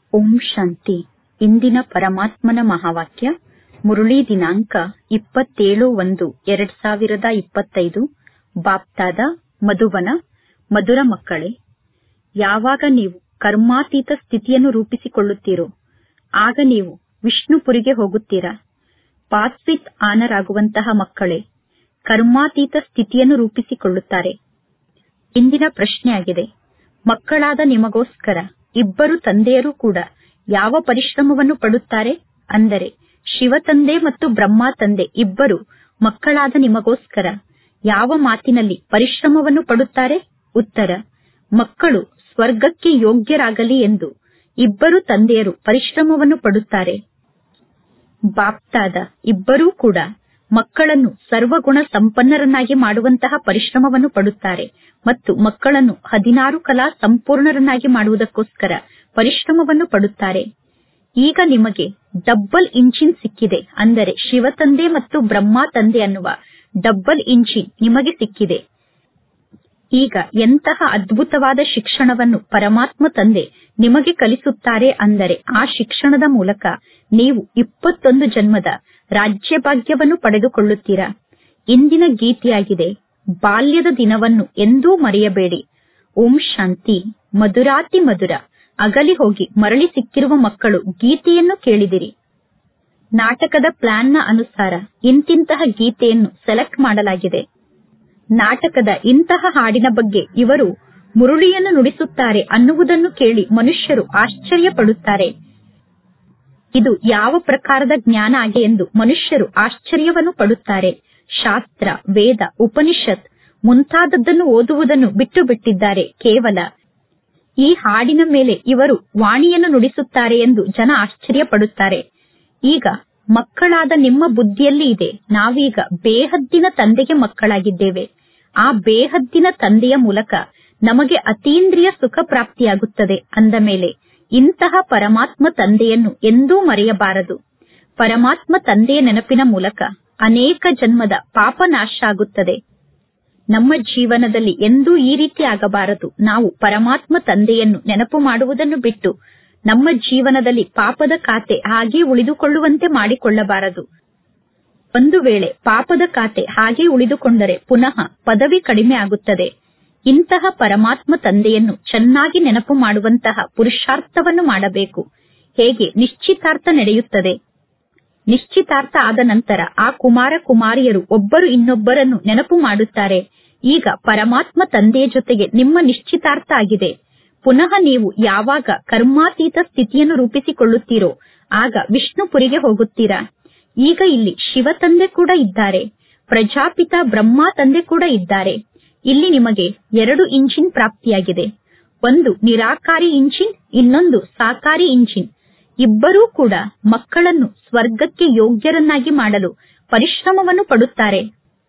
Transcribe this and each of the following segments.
ಓಂ ಶಾಂತಿ ಇಂದಿನ ಪರಮಾತ್ಮನ ಮಹಾವಾಕ್ಯ ಮುರಳಿ ದಿನಾಂಕ ಇಪ್ಪತ್ತೇಳು ಒಂದು ಎರಡ್ ಸಾವಿರದ ಇಪ್ಪತ್ತೈದು ಬಾಪ್ತಾದ ಮಧುಬನ ಮಧುರ ಮಕ್ಕಳೇ ಯಾವಾಗ ನೀವು ಕರ್ಮಾತೀತ ಸ್ಥಿತಿಯನ್ನು ರೂಪಿಸಿಕೊಳ್ಳುತ್ತೀರೋ ಆಗ ನೀವು ವಿಷ್ಣುಪುರಿಗೆ ಹೋಗುತ್ತೀರಾ ಪಾಸ್ವಿತ್ ಆನರಾಗುವಂತಹ ಮಕ್ಕಳೇ ಕರ್ಮಾತೀತ ಸ್ಥಿತಿಯನ್ನು ರೂಪಿಸಿಕೊಳ್ಳುತ್ತಾರೆ ಇಂದಿನ ಪ್ರಶ್ನೆಯಾಗಿದೆ ಮಕ್ಕಳಾದ ನಿಮಗೋಸ್ಕರ ಇಬ್ಬರು ತಂದೆಯರು ಕೂಡ ಯಾವ ಪರಿಶ್ರಮವನ್ನು ಪಡುತ್ತಾರೆ ಅಂದರೆ ಶಿವ ತಂದೆ ಮತ್ತು ಬ್ರಹ್ಮ ತಂದೆ ಇಬ್ಬರು ಮಕ್ಕಳಾದ ನಿಮಗೋಸ್ಕರ ಯಾವ ಮಾತಿನಲ್ಲಿ ಪರಿಶ್ರಮವನ್ನು ಪಡುತ್ತಾರೆ ಉತ್ತರ ಮಕ್ಕಳು ಸ್ವರ್ಗಕ್ಕೆ ಯೋಗ್ಯರಾಗಲಿ ಎಂದು ಇಬ್ಬರು ತಂದೆಯರು ಪರಿಶ್ರಮವನ್ನು ಪಡುತ್ತಾರೆ ಬಾಪ್ತಾದ ಇಬ್ಬರೂ ಕೂಡ ಮಕ್ಕಳನ್ನು ಸರ್ವಗುಣ ಸಂಪನ್ನರನ್ನಾಗಿ ಮಾಡುವಂತಹ ಪರಿಶ್ರಮವನ್ನು ಪಡುತ್ತಾರೆ ಮತ್ತು ಮಕ್ಕಳನ್ನು ಹದಿನಾರು ಕಲಾ ಸಂಪೂರ್ಣರನ್ನಾಗಿ ಮಾಡುವುದಕ್ಕೋಸ್ಕರ ಪರಿಶ್ರಮವನ್ನು ಪಡುತ್ತಾರೆ ಈಗ ನಿಮಗೆ ಡಬ್ಬಲ್ ಇಂಜಿನ್ ಸಿಕ್ಕಿದೆ ಅಂದರೆ ಶಿವ ತಂದೆ ಮತ್ತು ಬ್ರಹ್ಮ ತಂದೆ ಅನ್ನುವ ಡಬ್ಬಲ್ ಇಂಜಿನ್ ನಿಮಗೆ ಸಿಕ್ಕಿದೆ ಈಗ ಎಂತಹ ಅದ್ಭುತವಾದ ಶಿಕ್ಷಣವನ್ನು ಪರಮಾತ್ಮ ತಂದೆ ನಿಮಗೆ ಕಲಿಸುತ್ತಾರೆ ಅಂದರೆ ಆ ಶಿಕ್ಷಣದ ಮೂಲಕ ನೀವು ಇಪ್ಪತ್ತೊಂದು ಜನ್ಮದ ರಾಜ್ಯಭಾಗ್ಯವನ್ನು ಪಡೆದುಕೊಳ್ಳುತ್ತೀರಾ ಇಂದಿನ ಗೀತೆಯಾಗಿದೆ ಬಾಲ್ಯದ ದಿನವನ್ನು ಎಂದೂ ಮರೆಯಬೇಡಿ ಓಂ ಶಾಂತಿ ಮಧುರಾತಿ ಮಧುರ ಅಗಲಿ ಹೋಗಿ ಮರಳಿ ಸಿಕ್ಕಿರುವ ಮಕ್ಕಳು ಗೀತೆಯನ್ನು ಕೇಳಿದಿರಿ ನಾಟಕದ ಪ್ಲಾನ್ನ ಅನುಸಾರ ಇಂತಿಂತಹ ಗೀತೆಯನ್ನು ಸೆಲೆಕ್ಟ್ ಮಾಡಲಾಗಿದೆ ನಾಟಕದ ಇಂತಹ ಹಾಡಿನ ಬಗ್ಗೆ ಇವರು ಮುರುಳಿಯನ್ನು ನುಡಿಸುತ್ತಾರೆ ಅನ್ನುವುದನ್ನು ಕೇಳಿ ಮನುಷ್ಯರು ಆಶ್ಚರ್ಯ ಪಡುತ್ತಾರೆ ಇದು ಯಾವ ಪ್ರಕಾರದ ಜ್ಞಾನ ಆಗಿದೆ ಎಂದು ಮನುಷ್ಯರು ಆಶ್ಚರ್ಯವನ್ನು ಪಡುತ್ತಾರೆ ಶಾಸ್ತ್ರ ವೇದ ಉಪನಿಷತ್ ಮುಂತಾದದ್ದನ್ನು ಓದುವುದನ್ನು ಬಿಟ್ಟು ಬಿಟ್ಟಿದ್ದಾರೆ ಕೇವಲ ಈ ಹಾಡಿನ ಮೇಲೆ ಇವರು ವಾಣಿಯನ್ನು ನುಡಿಸುತ್ತಾರೆ ಎಂದು ಜನ ಆಶ್ಚರ್ಯ ಪಡುತ್ತಾರೆ ಈಗ ಮಕ್ಕಳಾದ ನಿಮ್ಮ ಬುದ್ಧಿಯಲ್ಲಿ ಇದೆ ನಾವೀಗ ಬೇಹದ್ದಿನ ತಂದೆಗೆ ಮಕ್ಕಳಾಗಿದ್ದೇವೆ ಆ ಬೇಹದ್ದಿನ ತಂದೆಯ ಮೂಲಕ ನಮಗೆ ಅತೀಂದ್ರಿಯ ಸುಖ ಪ್ರಾಪ್ತಿಯಾಗುತ್ತದೆ ಅಂದ ಮೇಲೆ ಇಂತಹ ಪರಮಾತ್ಮ ತಂದೆಯನ್ನು ಎಂದೂ ಮರೆಯಬಾರದು ಪರಮಾತ್ಮ ತಂದೆಯ ನೆನಪಿನ ಮೂಲಕ ಅನೇಕ ಜನ್ಮದ ಪಾಪ ನಾಶ ಆಗುತ್ತದೆ ನಮ್ಮ ಜೀವನದಲ್ಲಿ ಎಂದೂ ಈ ರೀತಿ ಆಗಬಾರದು ನಾವು ಪರಮಾತ್ಮ ತಂದೆಯನ್ನು ನೆನಪು ಮಾಡುವುದನ್ನು ಬಿಟ್ಟು ನಮ್ಮ ಜೀವನದಲ್ಲಿ ಪಾಪದ ಖಾತೆ ಹಾಗೆ ಉಳಿದುಕೊಳ್ಳುವಂತೆ ಮಾಡಿಕೊಳ್ಳಬಾರದು ಒಂದು ವೇಳೆ ಪಾಪದ ಖಾತೆ ಹಾಗೆ ಉಳಿದುಕೊಂಡರೆ ಪುನಃ ಪದವಿ ಕಡಿಮೆ ಆಗುತ್ತದೆ ಇಂತಹ ಪರಮಾತ್ಮ ತಂದೆಯನ್ನು ಚೆನ್ನಾಗಿ ನೆನಪು ಮಾಡುವಂತಹ ಪುರುಷಾರ್ಥವನ್ನು ಮಾಡಬೇಕು ಹೇಗೆ ನಿಶ್ಚಿತಾರ್ಥ ನಡೆಯುತ್ತದೆ ನಿಶ್ಚಿತಾರ್ಥ ಆದ ನಂತರ ಆ ಕುಮಾರ ಕುಮಾರಿಯರು ಒಬ್ಬರು ಇನ್ನೊಬ್ಬರನ್ನು ನೆನಪು ಮಾಡುತ್ತಾರೆ ಈಗ ಪರಮಾತ್ಮ ತಂದೆಯ ಜೊತೆಗೆ ನಿಮ್ಮ ನಿಶ್ಚಿತಾರ್ಥ ಆಗಿದೆ ಪುನಃ ನೀವು ಯಾವಾಗ ಕರ್ಮಾತೀತ ಸ್ಥಿತಿಯನ್ನು ರೂಪಿಸಿಕೊಳ್ಳುತ್ತೀರೋ ಆಗ ವಿಷ್ಣುಪುರಿಗೆ ಹೋಗುತ್ತೀರಾ ಈಗ ಇಲ್ಲಿ ಶಿವ ತಂದೆ ಕೂಡ ಇದ್ದಾರೆ ಪ್ರಜಾಪಿತ ಬ್ರಹ್ಮ ತಂದೆ ಕೂಡ ಇದ್ದಾರೆ ಇಲ್ಲಿ ನಿಮಗೆ ಎರಡು ಇಂಜಿನ್ ಪ್ರಾಪ್ತಿಯಾಗಿದೆ ಒಂದು ನಿರಾಕಾರಿ ಇಂಜಿನ್ ಇನ್ನೊಂದು ಸಾಕಾರಿ ಇಂಜಿನ್ ಇಬ್ಬರೂ ಕೂಡ ಮಕ್ಕಳನ್ನು ಸ್ವರ್ಗಕ್ಕೆ ಯೋಗ್ಯರನ್ನಾಗಿ ಮಾಡಲು ಪರಿಶ್ರಮವನ್ನು ಪಡುತ್ತಾರೆ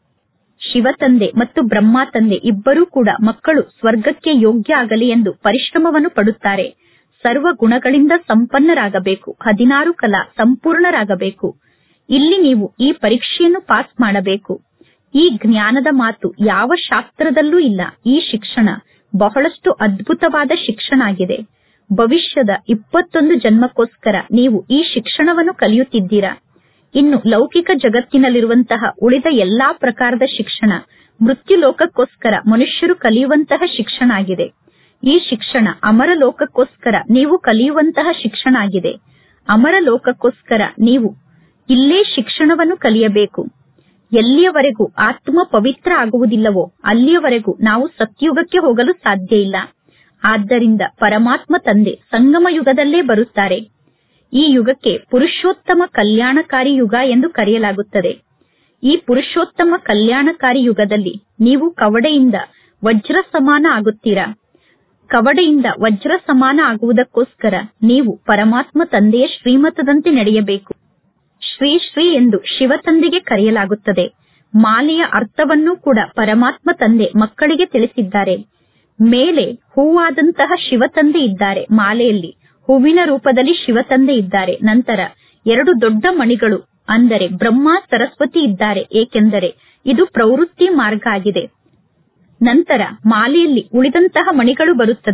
ಶಿವ ತಂದೆ ಮತ್ತು ಬ್ರಹ್ಮ ತಂದೆ ಇಬ್ಬರೂ ಕೂಡ ಮಕ್ಕಳು ಸ್ವರ್ಗಕ್ಕೆ ಯೋಗ್ಯ ಆಗಲಿ ಎಂದು ಪರಿಶ್ರಮವನ್ನು ಪಡುತ್ತಾರೆ ಸರ್ವ ಗುಣಗಳಿಂದ ಸಂಪನ್ನರಾಗಬೇಕು ಹದಿನಾರು ಕಲಾ ಸಂಪೂರ್ಣರಾಗಬೇಕು ಇಲ್ಲಿ ನೀವು ಈ ಪರೀಕ್ಷೆಯನ್ನು ಪಾಸ್ ಮಾಡಬೇಕು ಈ ಜ್ಞಾನದ ಮಾತು ಯಾವ ಶಾಸ್ತ್ರದಲ್ಲೂ ಇಲ್ಲ ಈ ಶಿಕ್ಷಣ ಬಹಳಷ್ಟು ಅದ್ಭುತವಾದ ಶಿಕ್ಷಣ ಆಗಿದೆ ಭವಿಷ್ಯದ ಇಪ್ಪತ್ತೊಂದು ಜನ್ಮಕ್ಕೋಸ್ಕರ ನೀವು ಈ ಶಿಕ್ಷಣವನ್ನು ಕಲಿಯುತ್ತಿದ್ದೀರಾ ಇನ್ನು ಲೌಕಿಕ ಜಗತ್ತಿನಲ್ಲಿರುವಂತಹ ಉಳಿದ ಎಲ್ಲಾ ಪ್ರಕಾರದ ಶಿಕ್ಷಣ ಮೃತ್ಯು ಲೋಕಕ್ಕೋಸ್ಕರ ಮನುಷ್ಯರು ಕಲಿಯುವಂತಹ ಶಿಕ್ಷಣ ಆಗಿದೆ ಈ ಶಿಕ್ಷಣ ಅಮರ ಲೋಕಕ್ಕೋಸ್ಕರ ನೀವು ಕಲಿಯುವಂತಹ ಶಿಕ್ಷಣ ಆಗಿದೆ ಅಮರ ಲೋಕಕ್ಕೋಸ್ಕರ ನೀವು ಇಲ್ಲೇ ಶಿಕ್ಷಣವನ್ನು ಕಲಿಯಬೇಕು ಎಲ್ಲಿಯವರೆಗೂ ಆತ್ಮ ಪವಿತ್ರ ಆಗುವುದಿಲ್ಲವೋ ಅಲ್ಲಿಯವರೆಗೂ ನಾವು ಸತ್ಯುಗಕ್ಕೆ ಹೋಗಲು ಸಾಧ್ಯ ಇಲ್ಲ ಆದ್ದರಿಂದ ಪರಮಾತ್ಮ ತಂದೆ ಸಂಗಮ ಯುಗದಲ್ಲೇ ಬರುತ್ತಾರೆ ಈ ಯುಗಕ್ಕೆ ಪುರುಷೋತ್ತಮ ಕಲ್ಯಾಣಕಾರಿ ಯುಗ ಎಂದು ಕರೆಯಲಾಗುತ್ತದೆ ಈ ಪುರುಷೋತ್ತಮ ಕಲ್ಯಾಣಕಾರಿ ಯುಗದಲ್ಲಿ ನೀವು ಕವಡೆಯಿಂದ ವಜ್ರ ಸಮಾನ ಆಗುತ್ತೀರಾ ಕವಡೆಯಿಂದ ವಜ್ರ ಸಮಾನ ಆಗುವುದಕ್ಕೋಸ್ಕರ ನೀವು ಪರಮಾತ್ಮ ತಂದೆಯ ಶ್ರೀಮತದಂತೆ ನಡೆಯಬೇಕು ಶ್ರೀ ಶ್ರೀ ಎಂದು ಶಿವ ತಂದೆಗೆ ಕರೆಯಲಾಗುತ್ತದೆ ಮಾಲೆಯ ಅರ್ಥವನ್ನೂ ಕೂಡ ಪರಮಾತ್ಮ ತಂದೆ ಮಕ್ಕಳಿಗೆ ತಿಳಿಸಿದ್ದಾರೆ ಮೇಲೆ ಹೂವಾದಂತಹ ಶಿವ ತಂದೆ ಇದ್ದಾರೆ ಮಾಲೆಯಲ್ಲಿ ಹೂವಿನ ರೂಪದಲ್ಲಿ ಶಿವ ತಂದೆ ಇದ್ದಾರೆ ನಂತರ ಎರಡು ದೊಡ್ಡ ಮಣಿಗಳು ಅಂದರೆ ಬ್ರಹ್ಮ ಸರಸ್ವತಿ ಇದ್ದಾರೆ ಏಕೆಂದರೆ ಇದು ಪ್ರವೃತ್ತಿ ಮಾರ್ಗ ಆಗಿದೆ ನಂತರ ಮಾಲೆಯಲ್ಲಿ ಉಳಿದಂತಹ ಮಣಿಗಳು ಬರುತ್ತದೆ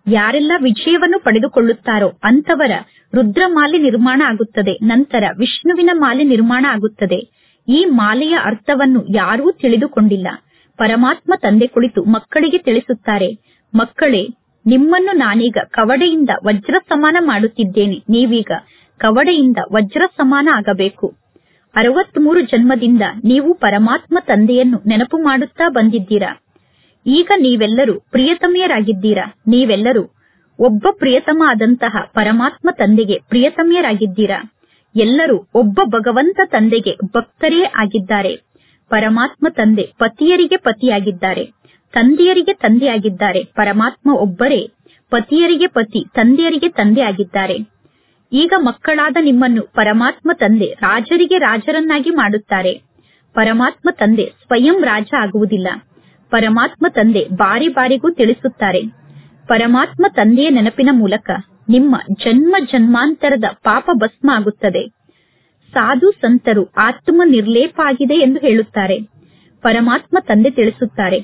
ಯಾರೆಲ್ಲ ವಿಜಯವನ್ನು ಪಡೆದುಕೊಳ್ಳುತ್ತಾರೋ ಅಂತವರ ರುದ್ರಮಾಲೆ ನಿರ್ಮಾಣ ಆಗುತ್ತದೆ ನಂತರ ವಿಷ್ಣುವಿನ ಮಾಲೆ ನಿರ್ಮಾಣ ಆಗುತ್ತದೆ ಈ ಮಾಲೆಯ ಅರ್ಥವನ್ನು ಯಾರೂ ತಿಳಿದುಕೊಂಡಿಲ್ಲ ಪರಮಾತ್ಮ ತಂದೆ ಕುಳಿತು ಮಕ್ಕಳಿಗೆ ತಿಳಿಸುತ್ತಾರೆ ಮಕ್ಕಳೇ ನಿಮ್ಮನ್ನು ನಾನೀಗ ಕವಡೆಯಿಂದ ವಜ್ರ ಸಮಾನ ಮಾಡುತ್ತಿದ್ದೇನೆ ನೀವೀಗ ಕವಡೆಯಿಂದ ವಜ್ರ ಸಮಾನ ಆಗಬೇಕು ಅರವತ್ಮೂರು ಜನ್ಮದಿಂದ ನೀವು ಪರಮಾತ್ಮ ತಂದೆಯನ್ನು ನೆನಪು ಮಾಡುತ್ತಾ ಬಂದಿದ್ದೀರಾ ಈಗ ನೀವೆಲ್ಲರೂ ಪ್ರಿಯತಮೆಯರಾಗಿದ್ದೀರಾ ನೀವೆಲ್ಲರೂ ಒಬ್ಬ ಪ್ರಿಯತಮ ಆದಂತಹ ಪರಮಾತ್ಮ ತಂದೆಗೆ ಪ್ರಿಯತಮೆಯರಾಗಿದ್ದೀರಾ ಎಲ್ಲರೂ ಒಬ್ಬ ಭಗವಂತ ತಂದೆಗೆ ಭಕ್ತರೇ ಆಗಿದ್ದಾರೆ ಪರಮಾತ್ಮ ತಂದೆ ಪತಿಯರಿಗೆ ಪತಿಯಾಗಿದ್ದಾರೆ ತಂದೆಯರಿಗೆ ತಂದೆಯಾಗಿದ್ದಾರೆ ಪರಮಾತ್ಮ ಒಬ್ಬರೇ ಪತಿಯರಿಗೆ ಪತಿ ತಂದೆಯರಿಗೆ ತಂದೆ ಆಗಿದ್ದಾರೆ ಈಗ ಮಕ್ಕಳಾದ ನಿಮ್ಮನ್ನು ಪರಮಾತ್ಮ ತಂದೆ ರಾಜರಿಗೆ ರಾಜರನ್ನಾಗಿ ಮಾಡುತ್ತಾರೆ ಪರಮಾತ್ಮ ತಂದೆ ಸ್ವಯಂ ರಾಜ ಆಗುವುದಿಲ್ಲ ಪರಮಾತ್ಮ ತಂದೆ ಬಾರಿ ಬಾರಿಗೂ ತಿಳಿಸುತ್ತಾರೆ ಪರಮಾತ್ಮ ತಂದೆಯ ನೆನಪಿನ ಮೂಲಕ ನಿಮ್ಮ ಜನ್ಮ ಜನ್ಮಾಂತರದ ಪಾಪ ಭಸ್ಮ ಆಗುತ್ತದೆ ಸಾಧು ಸಂತರು ಆತ್ಮ ನಿರ್ಲೇಪ ಆಗಿದೆ ಎಂದು ಹೇಳುತ್ತಾರೆ ಪರಮಾತ್ಮ ತಂದೆ ತಿಳಿಸುತ್ತಾರೆ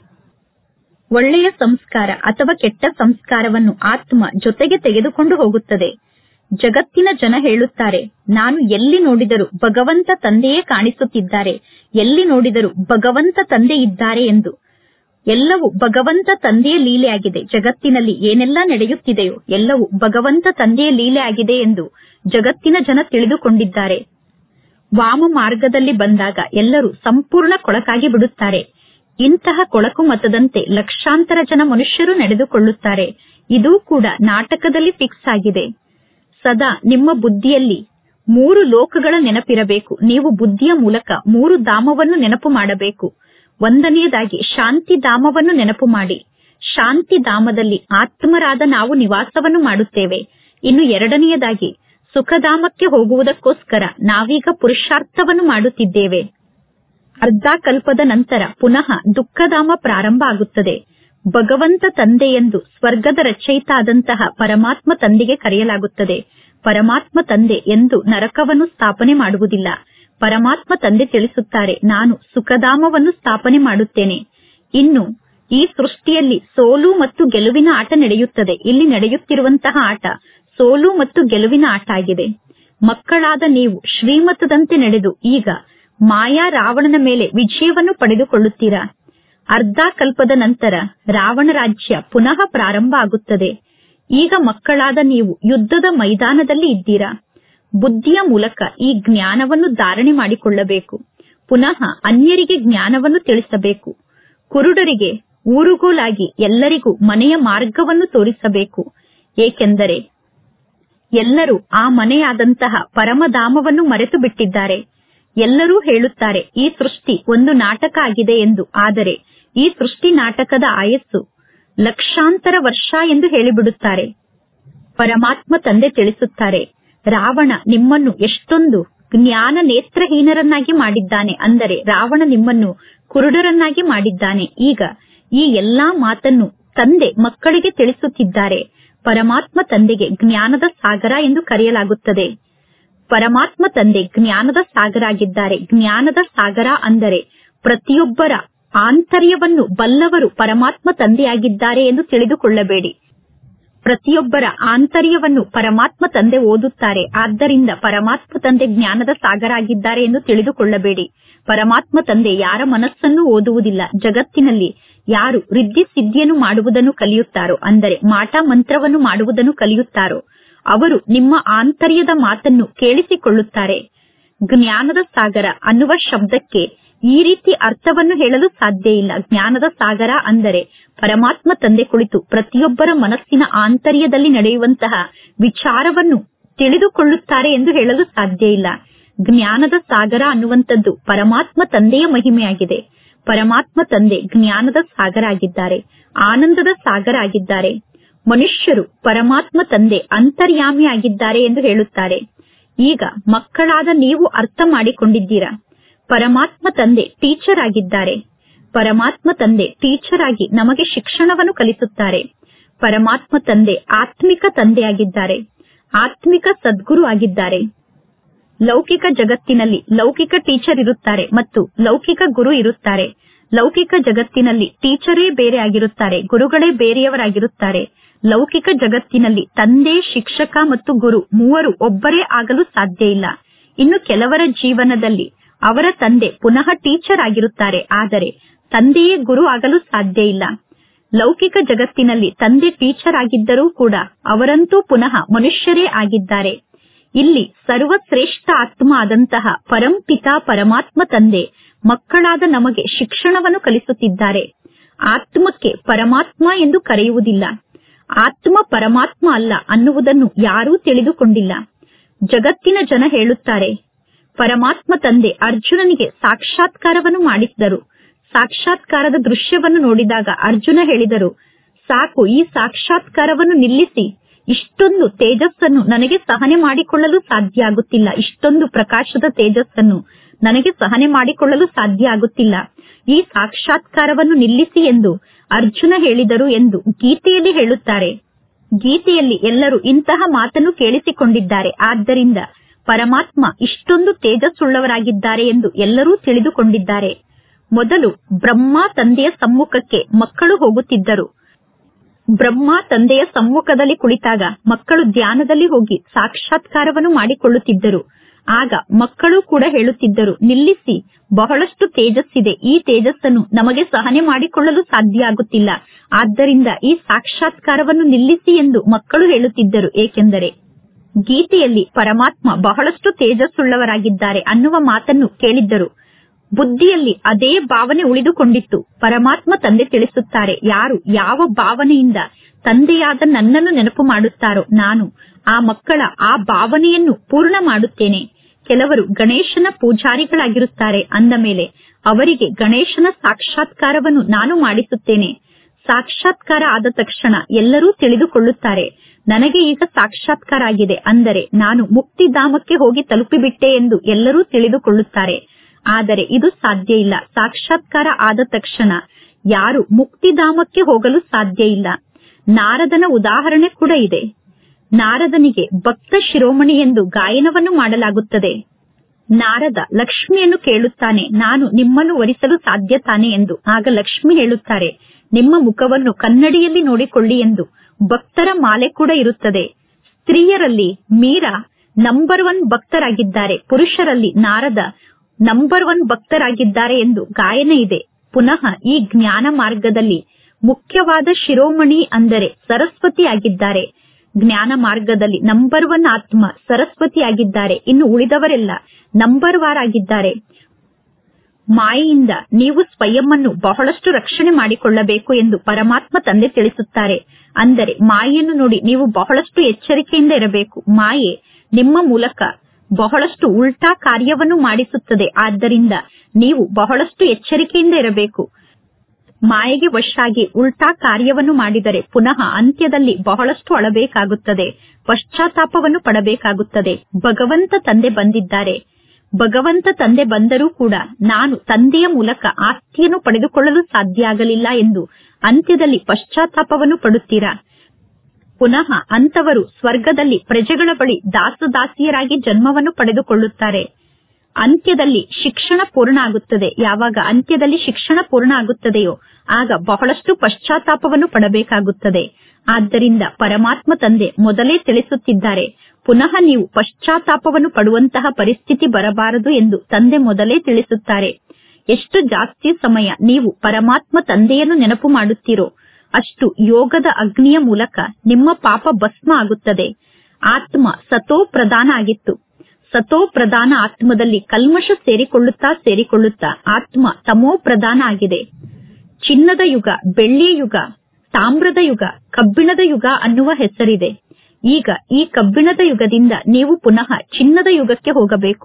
ಒಳ್ಳೆಯ ಸಂಸ್ಕಾರ ಅಥವಾ ಕೆಟ್ಟ ಸಂಸ್ಕಾರವನ್ನು ಆತ್ಮ ಜೊತೆಗೆ ತೆಗೆದುಕೊಂಡು ಹೋಗುತ್ತದೆ ಜಗತ್ತಿನ ಜನ ಹೇಳುತ್ತಾರೆ ನಾನು ಎಲ್ಲಿ ನೋಡಿದರೂ ಭಗವಂತ ತಂದೆಯೇ ಕಾಣಿಸುತ್ತಿದ್ದಾರೆ ಎಲ್ಲಿ ನೋಡಿದರೂ ಭಗವಂತ ತಂದೆ ಇದ್ದಾರೆ ಎಂದು ಎಲ್ಲವೂ ಭಗವಂತ ತಂದೆಯ ಲೀಲೆಯಾಗಿದೆ ಜಗತ್ತಿನಲ್ಲಿ ಏನೆಲ್ಲ ನಡೆಯುತ್ತಿದೆಯೋ ಎಲ್ಲವೂ ಭಗವಂತ ತಂದೆಯ ಲೀಲೆ ಆಗಿದೆ ಎಂದು ಜಗತ್ತಿನ ಜನ ತಿಳಿದುಕೊಂಡಿದ್ದಾರೆ ವಾಮ ಮಾರ್ಗದಲ್ಲಿ ಬಂದಾಗ ಎಲ್ಲರೂ ಸಂಪೂರ್ಣ ಕೊಳಕಾಗಿ ಬಿಡುತ್ತಾರೆ ಇಂತಹ ಕೊಳಕು ಮತದಂತೆ ಲಕ್ಷಾಂತರ ಜನ ಮನುಷ್ಯರು ನಡೆದುಕೊಳ್ಳುತ್ತಾರೆ ಇದೂ ಕೂಡ ನಾಟಕದಲ್ಲಿ ಫಿಕ್ಸ್ ಆಗಿದೆ ಸದಾ ನಿಮ್ಮ ಬುದ್ಧಿಯಲ್ಲಿ ಮೂರು ಲೋಕಗಳ ನೆನಪಿರಬೇಕು ನೀವು ಬುದ್ಧಿಯ ಮೂಲಕ ಮೂರು ಧಾಮವನ್ನು ನೆನಪು ಮಾಡಬೇಕು ಒಂದನೆಯದಾಗಿ ಶಾಂತಿ ಧಾಮವನ್ನು ನೆನಪು ಮಾಡಿ ಶಾಂತಿ ಧಾಮದಲ್ಲಿ ಆತ್ಮರಾದ ನಾವು ನಿವಾಸವನ್ನು ಮಾಡುತ್ತೇವೆ ಇನ್ನು ಎರಡನೆಯದಾಗಿ ಸುಖಧಾಮಕ್ಕೆ ಹೋಗುವುದಕ್ಕೋಸ್ಕರ ನಾವೀಗ ಪುರುಷಾರ್ಥವನ್ನು ಮಾಡುತ್ತಿದ್ದೇವೆ ಅರ್ಧ ಕಲ್ಪದ ನಂತರ ಪುನಃ ದುಃಖಧಾಮ ಪ್ರಾರಂಭ ಆಗುತ್ತದೆ ಭಗವಂತ ತಂದೆ ಎಂದು ಸ್ವರ್ಗದ ರಚಯಿತ ಆದಂತಹ ಪರಮಾತ್ಮ ತಂದೆಗೆ ಕರೆಯಲಾಗುತ್ತದೆ ಪರಮಾತ್ಮ ತಂದೆ ಎಂದು ನರಕವನ್ನು ಸ್ಥಾಪನೆ ಮಾಡುವುದಿಲ್ಲ ಪರಮಾತ್ಮ ತಂದೆ ತಿಳಿಸುತ್ತಾರೆ ನಾನು ಸುಖಧಾಮವನ್ನು ಸ್ಥಾಪನೆ ಮಾಡುತ್ತೇನೆ ಇನ್ನು ಈ ಸೃಷ್ಟಿಯಲ್ಲಿ ಸೋಲು ಮತ್ತು ಗೆಲುವಿನ ಆಟ ನಡೆಯುತ್ತದೆ ಇಲ್ಲಿ ನಡೆಯುತ್ತಿರುವಂತಹ ಆಟ ಸೋಲು ಮತ್ತು ಗೆಲುವಿನ ಆಟ ಆಗಿದೆ ಮಕ್ಕಳಾದ ನೀವು ಶ್ರೀಮತದಂತೆ ನಡೆದು ಈಗ ಮಾಯಾ ರಾವಣನ ಮೇಲೆ ವಿಜಯವನ್ನು ಪಡೆದುಕೊಳ್ಳುತ್ತೀರಾ ಅರ್ಧ ಕಲ್ಪದ ನಂತರ ರಾವಣ ರಾಜ್ಯ ಪುನಃ ಪ್ರಾರಂಭ ಆಗುತ್ತದೆ ಈಗ ಮಕ್ಕಳಾದ ನೀವು ಯುದ್ಧದ ಮೈದಾನದಲ್ಲಿ ಇದ್ದೀರಾ ಬುದ್ಧಿಯ ಮೂಲಕ ಈ ಜ್ಞಾನವನ್ನು ಧಾರಣೆ ಮಾಡಿಕೊಳ್ಳಬೇಕು ಪುನಃ ಅನ್ಯರಿಗೆ ಜ್ಞಾನವನ್ನು ತಿಳಿಸಬೇಕು ಕುರುಡರಿಗೆ ಊರುಗೋಲಾಗಿ ಎಲ್ಲರಿಗೂ ಮನೆಯ ಮಾರ್ಗವನ್ನು ತೋರಿಸಬೇಕು ಏಕೆಂದರೆ ಎಲ್ಲರೂ ಆ ಮನೆಯಾದಂತಹ ಪರಮಧಾಮವನ್ನು ಮರೆತು ಬಿಟ್ಟಿದ್ದಾರೆ ಎಲ್ಲರೂ ಹೇಳುತ್ತಾರೆ ಈ ಸೃಷ್ಟಿ ಒಂದು ನಾಟಕ ಆಗಿದೆ ಎಂದು ಆದರೆ ಈ ಸೃಷ್ಟಿ ನಾಟಕದ ಆಯಸ್ಸು ಲಕ್ಷಾಂತರ ವರ್ಷ ಎಂದು ಹೇಳಿಬಿಡುತ್ತಾರೆ ಪರಮಾತ್ಮ ತಂದೆ ತಿಳಿಸುತ್ತಾರೆ ರಾವಣ ನಿಮ್ಮನ್ನು ಎಷ್ಟೊಂದು ಜ್ಞಾನ ನೇತ್ರಹೀನರನ್ನಾಗಿ ಮಾಡಿದ್ದಾನೆ ಅಂದರೆ ರಾವಣ ನಿಮ್ಮನ್ನು ಕುರುಡರನ್ನಾಗಿ ಮಾಡಿದ್ದಾನೆ ಈಗ ಈ ಎಲ್ಲಾ ಮಾತನ್ನು ತಂದೆ ಮಕ್ಕಳಿಗೆ ತಿಳಿಸುತ್ತಿದ್ದಾರೆ ಪರಮಾತ್ಮ ತಂದೆಗೆ ಜ್ಞಾನದ ಸಾಗರ ಎಂದು ಕರೆಯಲಾಗುತ್ತದೆ ಪರಮಾತ್ಮ ತಂದೆ ಜ್ಞಾನದ ಸಾಗರ ಆಗಿದ್ದಾರೆ ಜ್ಞಾನದ ಸಾಗರ ಅಂದರೆ ಪ್ರತಿಯೊಬ್ಬರ ಆಂತರ್ಯವನ್ನು ಬಲ್ಲವರು ಪರಮಾತ್ಮ ತಂದೆಯಾಗಿದ್ದಾರೆ ಎಂದು ತಿಳಿದುಕೊಳ್ಳಬೇಡಿ ಪ್ರತಿಯೊಬ್ಬರ ಆಂತರ್ಯವನ್ನು ಪರಮಾತ್ಮ ತಂದೆ ಓದುತ್ತಾರೆ ಆದ್ದರಿಂದ ಪರಮಾತ್ಮ ತಂದೆ ಜ್ಞಾನದ ಸಾಗರ ಆಗಿದ್ದಾರೆ ಎಂದು ತಿಳಿದುಕೊಳ್ಳಬೇಡಿ ಪರಮಾತ್ಮ ತಂದೆ ಯಾರ ಮನಸ್ಸನ್ನು ಓದುವುದಿಲ್ಲ ಜಗತ್ತಿನಲ್ಲಿ ಯಾರು ರಿದ್ಧಿ ಸಿದ್ಧಿಯನ್ನು ಮಾಡುವುದನ್ನು ಕಲಿಯುತ್ತಾರೋ ಅಂದರೆ ಮಾಟ ಮಂತ್ರವನ್ನು ಮಾಡುವುದನ್ನು ಕಲಿಯುತ್ತಾರೋ ಅವರು ನಿಮ್ಮ ಆಂತರ್ಯದ ಮಾತನ್ನು ಕೇಳಿಸಿಕೊಳ್ಳುತ್ತಾರೆ ಜ್ಞಾನದ ಸಾಗರ ಅನ್ನುವ ಶಬ್ದಕ್ಕೆ ಈ ರೀತಿ ಅರ್ಥವನ್ನು ಹೇಳಲು ಸಾಧ್ಯ ಇಲ್ಲ ಜ್ಞಾನದ ಸಾಗರ ಅಂದರೆ ಪರಮಾತ್ಮ ತಂದೆ ಕುಳಿತು ಪ್ರತಿಯೊಬ್ಬರ ಮನಸ್ಸಿನ ಆಂತರ್ಯದಲ್ಲಿ ನಡೆಯುವಂತಹ ವಿಚಾರವನ್ನು ತಿಳಿದುಕೊಳ್ಳುತ್ತಾರೆ ಎಂದು ಹೇಳಲು ಸಾಧ್ಯ ಇಲ್ಲ ಜ್ಞಾನದ ಸಾಗರ ಅನ್ನುವಂಥದ್ದು ಪರಮಾತ್ಮ ತಂದೆಯ ಮಹಿಮೆಯಾಗಿದೆ ಪರಮಾತ್ಮ ತಂದೆ ಜ್ಞಾನದ ಸಾಗರ ಆಗಿದ್ದಾರೆ ಆನಂದದ ಸಾಗರ ಆಗಿದ್ದಾರೆ ಮನುಷ್ಯರು ಪರಮಾತ್ಮ ತಂದೆ ಅಂತರ್ಯಾಮಿ ಆಗಿದ್ದಾರೆ ಎಂದು ಹೇಳುತ್ತಾರೆ ಈಗ ಮಕ್ಕಳಾದ ನೀವು ಅರ್ಥ ಮಾಡಿಕೊಂಡಿದ್ದೀರಾ ಪರಮಾತ್ಮ ತಂದೆ ಟೀಚರ್ ಆಗಿದ್ದಾರೆ ಪರಮಾತ್ಮ ತಂದೆ ಟೀಚರ್ ಆಗಿ ನಮಗೆ ಶಿಕ್ಷಣವನ್ನು ಕಲಿಸುತ್ತಾರೆ ಪರಮಾತ್ಮ ತಂದೆ ಆತ್ಮಿಕ ತಂದೆಯಾಗಿದ್ದಾರೆ ಆತ್ಮಿಕ ಸದ್ಗುರು ಆಗಿದ್ದಾರೆ ಲೌಕಿಕ ಜಗತ್ತಿನಲ್ಲಿ ಲೌಕಿಕ ಟೀಚರ್ ಇರುತ್ತಾರೆ ಮತ್ತು ಲೌಕಿಕ ಗುರು ಇರುತ್ತಾರೆ ಲೌಕಿಕ ಜಗತ್ತಿನಲ್ಲಿ ಟೀಚರೇ ಬೇರೆ ಆಗಿರುತ್ತಾರೆ ಗುರುಗಳೇ ಬೇರೆಯವರಾಗಿರುತ್ತಾರೆ ಲೌಕಿಕ ಜಗತ್ತಿನಲ್ಲಿ ತಂದೆ ಶಿಕ್ಷಕ ಮತ್ತು ಗುರು ಮೂವರು ಒಬ್ಬರೇ ಆಗಲು ಸಾಧ್ಯ ಇಲ್ಲ ಇನ್ನು ಕೆಲವರ ಜೀವನದಲ್ಲಿ ಅವರ ತಂದೆ ಪುನಃ ಟೀಚರ್ ಆಗಿರುತ್ತಾರೆ ಆದರೆ ತಂದೆಯೇ ಗುರು ಆಗಲು ಸಾಧ್ಯ ಇಲ್ಲ ಲೌಕಿಕ ಜಗತ್ತಿನಲ್ಲಿ ತಂದೆ ಟೀಚರ್ ಆಗಿದ್ದರೂ ಕೂಡ ಅವರಂತೂ ಪುನಃ ಮನುಷ್ಯರೇ ಆಗಿದ್ದಾರೆ ಇಲ್ಲಿ ಸರ್ವಶ್ರೇಷ್ಠ ಆತ್ಮ ಆದಂತಹ ಪರಂಪಿತ ಪರಮಾತ್ಮ ತಂದೆ ಮಕ್ಕಳಾದ ನಮಗೆ ಶಿಕ್ಷಣವನ್ನು ಕಲಿಸುತ್ತಿದ್ದಾರೆ ಆತ್ಮಕ್ಕೆ ಪರಮಾತ್ಮ ಎಂದು ಕರೆಯುವುದಿಲ್ಲ ಆತ್ಮ ಪರಮಾತ್ಮ ಅಲ್ಲ ಅನ್ನುವುದನ್ನು ಯಾರೂ ತಿಳಿದುಕೊಂಡಿಲ್ಲ ಜಗತ್ತಿನ ಜನ ಹೇಳುತ್ತಾರೆ ಪರಮಾತ್ಮ ತಂದೆ ಅರ್ಜುನನಿಗೆ ಸಾಕ್ಷಾತ್ಕಾರವನ್ನು ಮಾಡಿಸಿದರು ಸಾಕ್ಷಾತ್ಕಾರದ ದೃಶ್ಯವನ್ನು ನೋಡಿದಾಗ ಅರ್ಜುನ ಹೇಳಿದರು ಸಾಕು ಈ ಸಾಕ್ಷಾತ್ಕಾರವನ್ನು ನಿಲ್ಲಿಸಿ ಇಷ್ಟೊಂದು ತೇಜಸ್ಸನ್ನು ನನಗೆ ಸಹನೆ ಮಾಡಿಕೊಳ್ಳಲು ಸಾಧ್ಯ ಆಗುತ್ತಿಲ್ಲ ಇಷ್ಟೊಂದು ಪ್ರಕಾಶದ ತೇಜಸ್ಸನ್ನು ನನಗೆ ಸಹನೆ ಮಾಡಿಕೊಳ್ಳಲು ಸಾಧ್ಯ ಆಗುತ್ತಿಲ್ಲ ಈ ಸಾಕ್ಷಾತ್ಕಾರವನ್ನು ನಿಲ್ಲಿಸಿ ಎಂದು ಅರ್ಜುನ ಹೇಳಿದರು ಎಂದು ಗೀತೆಯಲ್ಲಿ ಹೇಳುತ್ತಾರೆ ಗೀತೆಯಲ್ಲಿ ಎಲ್ಲರೂ ಇಂತಹ ಮಾತನ್ನು ಕೇಳಿಸಿಕೊಂಡಿದ್ದಾರೆ ಆದ್ದರಿಂದ ಪರಮಾತ್ಮ ಇಷ್ಟೊಂದು ತೇಜಸ್ಸುಳ್ಳವರಾಗಿದ್ದಾರೆ ಎಂದು ಎಲ್ಲರೂ ತಿಳಿದುಕೊಂಡಿದ್ದಾರೆ ಮೊದಲು ಬ್ರಹ್ಮ ತಂದೆಯ ಸಮ್ಮುಖಕ್ಕೆ ಮಕ್ಕಳು ಹೋಗುತ್ತಿದ್ದರು ಬ್ರಹ್ಮ ತಂದೆಯ ಸಮ್ಮುಖದಲ್ಲಿ ಕುಳಿತಾಗ ಮಕ್ಕಳು ಧ್ಯಾನದಲ್ಲಿ ಹೋಗಿ ಸಾಕ್ಷಾತ್ಕಾರವನ್ನು ಮಾಡಿಕೊಳ್ಳುತ್ತಿದ್ದರು ಆಗ ಮಕ್ಕಳು ಕೂಡ ಹೇಳುತ್ತಿದ್ದರು ನಿಲ್ಲಿಸಿ ಬಹಳಷ್ಟು ತೇಜಸ್ಸಿದೆ ಈ ತೇಜಸ್ಸನ್ನು ನಮಗೆ ಸಹನೆ ಮಾಡಿಕೊಳ್ಳಲು ಸಾಧ್ಯ ಆಗುತ್ತಿಲ್ಲ ಆದ್ದರಿಂದ ಈ ಸಾಕ್ಷಾತ್ಕಾರವನ್ನು ನಿಲ್ಲಿಸಿ ಎಂದು ಮಕ್ಕಳು ಹೇಳುತ್ತಿದ್ದರು ಏಕೆಂದರೆ ಗೀತೆಯಲ್ಲಿ ಪರಮಾತ್ಮ ಬಹಳಷ್ಟು ತೇಜಸ್ಸುಳ್ಳವರಾಗಿದ್ದಾರೆ ಅನ್ನುವ ಮಾತನ್ನು ಕೇಳಿದ್ದರು ಬುದ್ಧಿಯಲ್ಲಿ ಅದೇ ಭಾವನೆ ಉಳಿದುಕೊಂಡಿತ್ತು ಪರಮಾತ್ಮ ತಂದೆ ತಿಳಿಸುತ್ತಾರೆ ಯಾರು ಯಾವ ಭಾವನೆಯಿಂದ ತಂದೆಯಾದ ನನ್ನನ್ನು ನೆನಪು ಮಾಡುತ್ತಾರೋ ನಾನು ಆ ಮಕ್ಕಳ ಆ ಭಾವನೆಯನ್ನು ಪೂರ್ಣ ಮಾಡುತ್ತೇನೆ ಕೆಲವರು ಗಣೇಶನ ಪೂಜಾರಿಗಳಾಗಿರುತ್ತಾರೆ ಅಂದ ಮೇಲೆ ಅವರಿಗೆ ಗಣೇಶನ ಸಾಕ್ಷಾತ್ಕಾರವನ್ನು ನಾನು ಮಾಡಿಸುತ್ತೇನೆ ಸಾಕ್ಷಾತ್ಕಾರ ಆದ ತಕ್ಷಣ ಎಲ್ಲರೂ ತಿಳಿದುಕೊಳ್ಳುತ್ತಾರೆ ನನಗೆ ಈಗ ಸಾಕ್ಷಾತ್ಕಾರ ಆಗಿದೆ ಅಂದರೆ ನಾನು ಮುಕ್ತಿಧಾಮಕ್ಕೆ ಹೋಗಿ ತಲುಪಿಬಿಟ್ಟೆ ಎಂದು ಎಲ್ಲರೂ ತಿಳಿದುಕೊಳ್ಳುತ್ತಾರೆ ಆದರೆ ಇದು ಸಾಧ್ಯ ಇಲ್ಲ ಸಾಕ್ಷಾತ್ಕಾರ ಆದ ತಕ್ಷಣ ಯಾರು ಮುಕ್ತಿಧಾಮಕ್ಕೆ ಹೋಗಲು ಸಾಧ್ಯ ಇಲ್ಲ ನಾರದನ ಉದಾಹರಣೆ ಕೂಡ ಇದೆ ನಾರದನಿಗೆ ಭಕ್ತ ಶಿರೋಮಣಿ ಎಂದು ಗಾಯನವನ್ನು ಮಾಡಲಾಗುತ್ತದೆ ನಾರದ ಲಕ್ಷ್ಮಿಯನ್ನು ಕೇಳುತ್ತಾನೆ ನಾನು ನಿಮ್ಮನ್ನು ವರಿಸಲು ಸಾಧ್ಯ ತಾನೆ ಎಂದು ಆಗ ಲಕ್ಷ್ಮಿ ಹೇಳುತ್ತಾರೆ ನಿಮ್ಮ ಮುಖವನ್ನು ಕನ್ನಡಿಯಲ್ಲಿ ನೋಡಿಕೊಳ್ಳಿ ಎಂದು ಭಕ್ತರ ಮಾಲೆ ಕೂಡ ಇರುತ್ತದೆ ಸ್ತ್ರೀಯರಲ್ಲಿ ಮೀರಾ ನಂಬರ್ ಒನ್ ಭಕ್ತರಾಗಿದ್ದಾರೆ ಪುರುಷರಲ್ಲಿ ನಾರದ ನಂಬರ್ ಒನ್ ಭಕ್ತರಾಗಿದ್ದಾರೆ ಎಂದು ಗಾಯನ ಇದೆ ಪುನಃ ಈ ಜ್ಞಾನ ಮಾರ್ಗದಲ್ಲಿ ಮುಖ್ಯವಾದ ಶಿರೋಮಣಿ ಅಂದರೆ ಸರಸ್ವತಿ ಆಗಿದ್ದಾರೆ ಜ್ಞಾನ ಮಾರ್ಗದಲ್ಲಿ ನಂಬರ್ ಒನ್ ಆತ್ಮ ಸರಸ್ವತಿ ಆಗಿದ್ದಾರೆ ಇನ್ನು ಉಳಿದವರೆಲ್ಲ ನಂಬರ್ ವಾರ್ ಆಗಿದ್ದಾರೆ ಮಾಯೆಯಿಂದ ನೀವು ಸ್ವಯಂವನ್ನು ಬಹಳಷ್ಟು ರಕ್ಷಣೆ ಮಾಡಿಕೊಳ್ಳಬೇಕು ಎಂದು ಪರಮಾತ್ಮ ತಂದೆ ತಿಳಿಸುತ್ತಾರೆ ಅಂದರೆ ಮಾಯೆಯನ್ನು ನೋಡಿ ನೀವು ಬಹಳಷ್ಟು ಎಚ್ಚರಿಕೆಯಿಂದ ಇರಬೇಕು ಮಾಯೆ ನಿಮ್ಮ ಮೂಲಕ ಬಹಳಷ್ಟು ಉಲ್ಟಾ ಕಾರ್ಯವನ್ನು ಮಾಡಿಸುತ್ತದೆ ಆದ್ದರಿಂದ ನೀವು ಬಹಳಷ್ಟು ಎಚ್ಚರಿಕೆಯಿಂದ ಇರಬೇಕು ಮಾಯೆಗೆ ವಶಾಗಿ ಉಲ್ಟಾ ಕಾರ್ಯವನ್ನು ಮಾಡಿದರೆ ಪುನಃ ಅಂತ್ಯದಲ್ಲಿ ಬಹಳಷ್ಟು ಅಳಬೇಕಾಗುತ್ತದೆ ಪಶ್ಚಾತ್ತಾಪವನ್ನು ಪಡಬೇಕಾಗುತ್ತದೆ ಭಗವಂತ ತಂದೆ ಬಂದಿದ್ದಾರೆ ಭಗವಂತ ತಂದೆ ಬಂದರೂ ಕೂಡ ನಾನು ತಂದೆಯ ಮೂಲಕ ಆಸ್ತಿಯನ್ನು ಪಡೆದುಕೊಳ್ಳಲು ಸಾಧ್ಯ ಆಗಲಿಲ್ಲ ಎಂದು ಅಂತ್ಯದಲ್ಲಿ ಪಶ್ಚಾತ್ತಾಪವನ್ನು ಪಡುತ್ತೀರಾ ಪುನಃ ಅಂತವರು ಸ್ವರ್ಗದಲ್ಲಿ ಪ್ರಜೆಗಳ ಬಳಿ ದಾಸದಾಸಿಯರಾಗಿ ಜನ್ಮವನ್ನು ಪಡೆದುಕೊಳ್ಳುತ್ತಾರೆ ಅಂತ್ಯದಲ್ಲಿ ಶಿಕ್ಷಣ ಪೂರ್ಣ ಆಗುತ್ತದೆ ಯಾವಾಗ ಅಂತ್ಯದಲ್ಲಿ ಶಿಕ್ಷಣ ಪೂರ್ಣ ಆಗುತ್ತದೆಯೋ ಆಗ ಬಹಳಷ್ಟು ಪಶ್ಚಾತ್ತಾಪವನ್ನು ಪಡಬೇಕಾಗುತ್ತದೆ ಆದ್ದರಿಂದ ಪರಮಾತ್ಮ ತಂದೆ ಮೊದಲೇ ತಿಳಿಸುತ್ತಿದ್ದಾರೆ ಪುನಃ ನೀವು ಪಶ್ಚಾತ್ತಾಪವನ್ನು ಪಡುವಂತಹ ಪರಿಸ್ಥಿತಿ ಬರಬಾರದು ಎಂದು ತಂದೆ ಮೊದಲೇ ತಿಳಿಸುತ್ತಾರೆ ಎಷ್ಟು ಜಾಸ್ತಿ ಸಮಯ ನೀವು ಪರಮಾತ್ಮ ತಂದೆಯನ್ನು ನೆನಪು ಮಾಡುತ್ತೀರೋ ಅಷ್ಟು ಯೋಗದ ಅಗ್ನಿಯ ಮೂಲಕ ನಿಮ್ಮ ಪಾಪ ಭಸ್ಮ ಆಗುತ್ತದೆ ಆತ್ಮ ಸತೋ ಪ್ರಧಾನ ಆಗಿತ್ತು ಸತೋ ಪ್ರಧಾನ ಆತ್ಮದಲ್ಲಿ ಕಲ್ಮಶ ಸೇರಿಕೊಳ್ಳುತ್ತಾ ಸೇರಿಕೊಳ್ಳುತ್ತಾ ಆತ್ಮ ತಮೋ ಪ್ರಧಾನ ಆಗಿದೆ ಚಿನ್ನದ ಯುಗ ಬೆಳ್ಳಿಯ ಯುಗ ತಾಮ್ರದ ಯುಗ ಕಬ್ಬಿಣದ ಯುಗ ಅನ್ನುವ ಹೆಸರಿದೆ ಈಗ ಈ ಕಬ್ಬಿಣದ ಯುಗದಿಂದ ನೀವು ಪುನಃ ಚಿನ್ನದ ಯುಗಕ್ಕೆ ಹೋಗಬೇಕು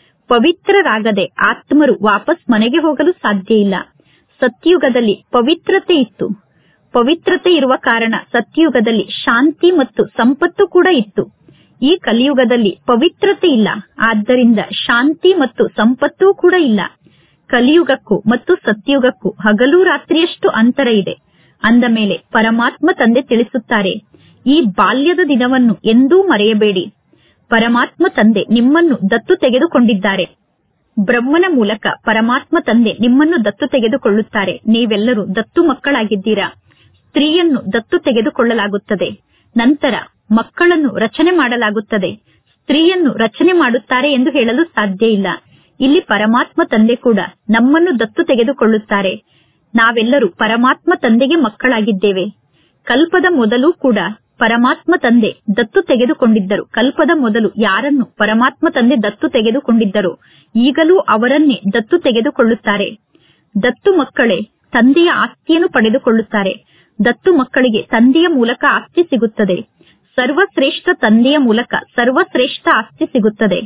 ಪವಿತ್ರರಾಗದೆ ಆತ್ಮರು ವಾಪಸ್ ಮನೆಗೆ ಹೋಗಲು ಸಾಧ್ಯ ಇಲ್ಲ ಸತ್ಯುಗದಲ್ಲಿ ಪವಿತ್ರತೆ ಇತ್ತು ಪವಿತ್ರತೆ ಇರುವ ಕಾರಣ ಸತ್ಯುಗದಲ್ಲಿ ಶಾಂತಿ ಮತ್ತು ಸಂಪತ್ತು ಕೂಡ ಇತ್ತು ಈ ಕಲಿಯುಗದಲ್ಲಿ ಪವಿತ್ರತೆ ಇಲ್ಲ ಆದ್ದರಿಂದ ಶಾಂತಿ ಮತ್ತು ಸಂಪತ್ತೂ ಕೂಡ ಇಲ್ಲ ಕಲಿಯುಗಕ್ಕೂ ಮತ್ತು ಸತ್ಯುಗಕ್ಕೂ ಹಗಲು ರಾತ್ರಿಯಷ್ಟು ಅಂತರ ಇದೆ ಅಂದ ಮೇಲೆ ಪರಮಾತ್ಮ ತಂದೆ ತಿಳಿಸುತ್ತಾರೆ ಈ ಬಾಲ್ಯದ ದಿನವನ್ನು ಎಂದೂ ಮರೆಯಬೇಡಿ ಪರಮಾತ್ಮ ತಂದೆ ನಿಮ್ಮನ್ನು ದತ್ತು ತೆಗೆದುಕೊಂಡಿದ್ದಾರೆ ಬ್ರಹ್ಮನ ಮೂಲಕ ಪರಮಾತ್ಮ ತಂದೆ ನಿಮ್ಮನ್ನು ದತ್ತು ತೆಗೆದುಕೊಳ್ಳುತ್ತಾರೆ ನೀವೆಲ್ಲರೂ ದತ್ತು ಮಕ್ಕಳಾಗಿದ್ದೀರಾ ಸ್ತ್ರೀಯನ್ನು ದತ್ತು ತೆಗೆದುಕೊಳ್ಳಲಾಗುತ್ತದೆ ನಂತರ ಮಕ್ಕಳನ್ನು ರಚನೆ ಮಾಡಲಾಗುತ್ತದೆ ಸ್ತ್ರೀಯನ್ನು ರಚನೆ ಮಾಡುತ್ತಾರೆ ಎಂದು ಹೇಳಲು ಸಾಧ್ಯ ಇಲ್ಲ ಇಲ್ಲಿ ಪರಮಾತ್ಮ ತಂದೆ ಕೂಡ ನಮ್ಮನ್ನು ದತ್ತು ತೆಗೆದುಕೊಳ್ಳುತ್ತಾರೆ ನಾವೆಲ್ಲರೂ ಪರಮಾತ್ಮ ತಂದೆಗೆ ಮಕ್ಕಳಾಗಿದ್ದೇವೆ ಕಲ್ಪದ ಮೊದಲು ಕೂಡ ಪರಮಾತ್ಮ ತಂದೆ ದತ್ತು ತೆಗೆದುಕೊಂಡಿದ್ದರು ಕಲ್ಪದ ಮೊದಲು ಯಾರನ್ನು ಪರಮಾತ್ಮ ತಂದೆ ದತ್ತು ತೆಗೆದುಕೊಂಡಿದ್ದರು ಈಗಲೂ ಅವರನ್ನೇ ದತ್ತು ತೆಗೆದುಕೊಳ್ಳುತ್ತಾರೆ ದತ್ತು ಮಕ್ಕಳೇ ತಂದೆಯ ಆಸ್ತಿಯನ್ನು ಪಡೆದುಕೊಳ್ಳುತ್ತಾರೆ ದತ್ತು ಮಕ್ಕಳಿಗೆ ತಂದೆಯ ಮೂಲಕ ಆಸ್ತಿ ಸಿಗುತ್ತದೆ ಸರ್ವಶ್ರೇಷ್ಠ ತಂದೆಯ ಮೂಲಕ ಸರ್ವಶ್ರೇಷ್ಠ ಆಸ್ತಿ ಸಿಗುತ್ತದೆ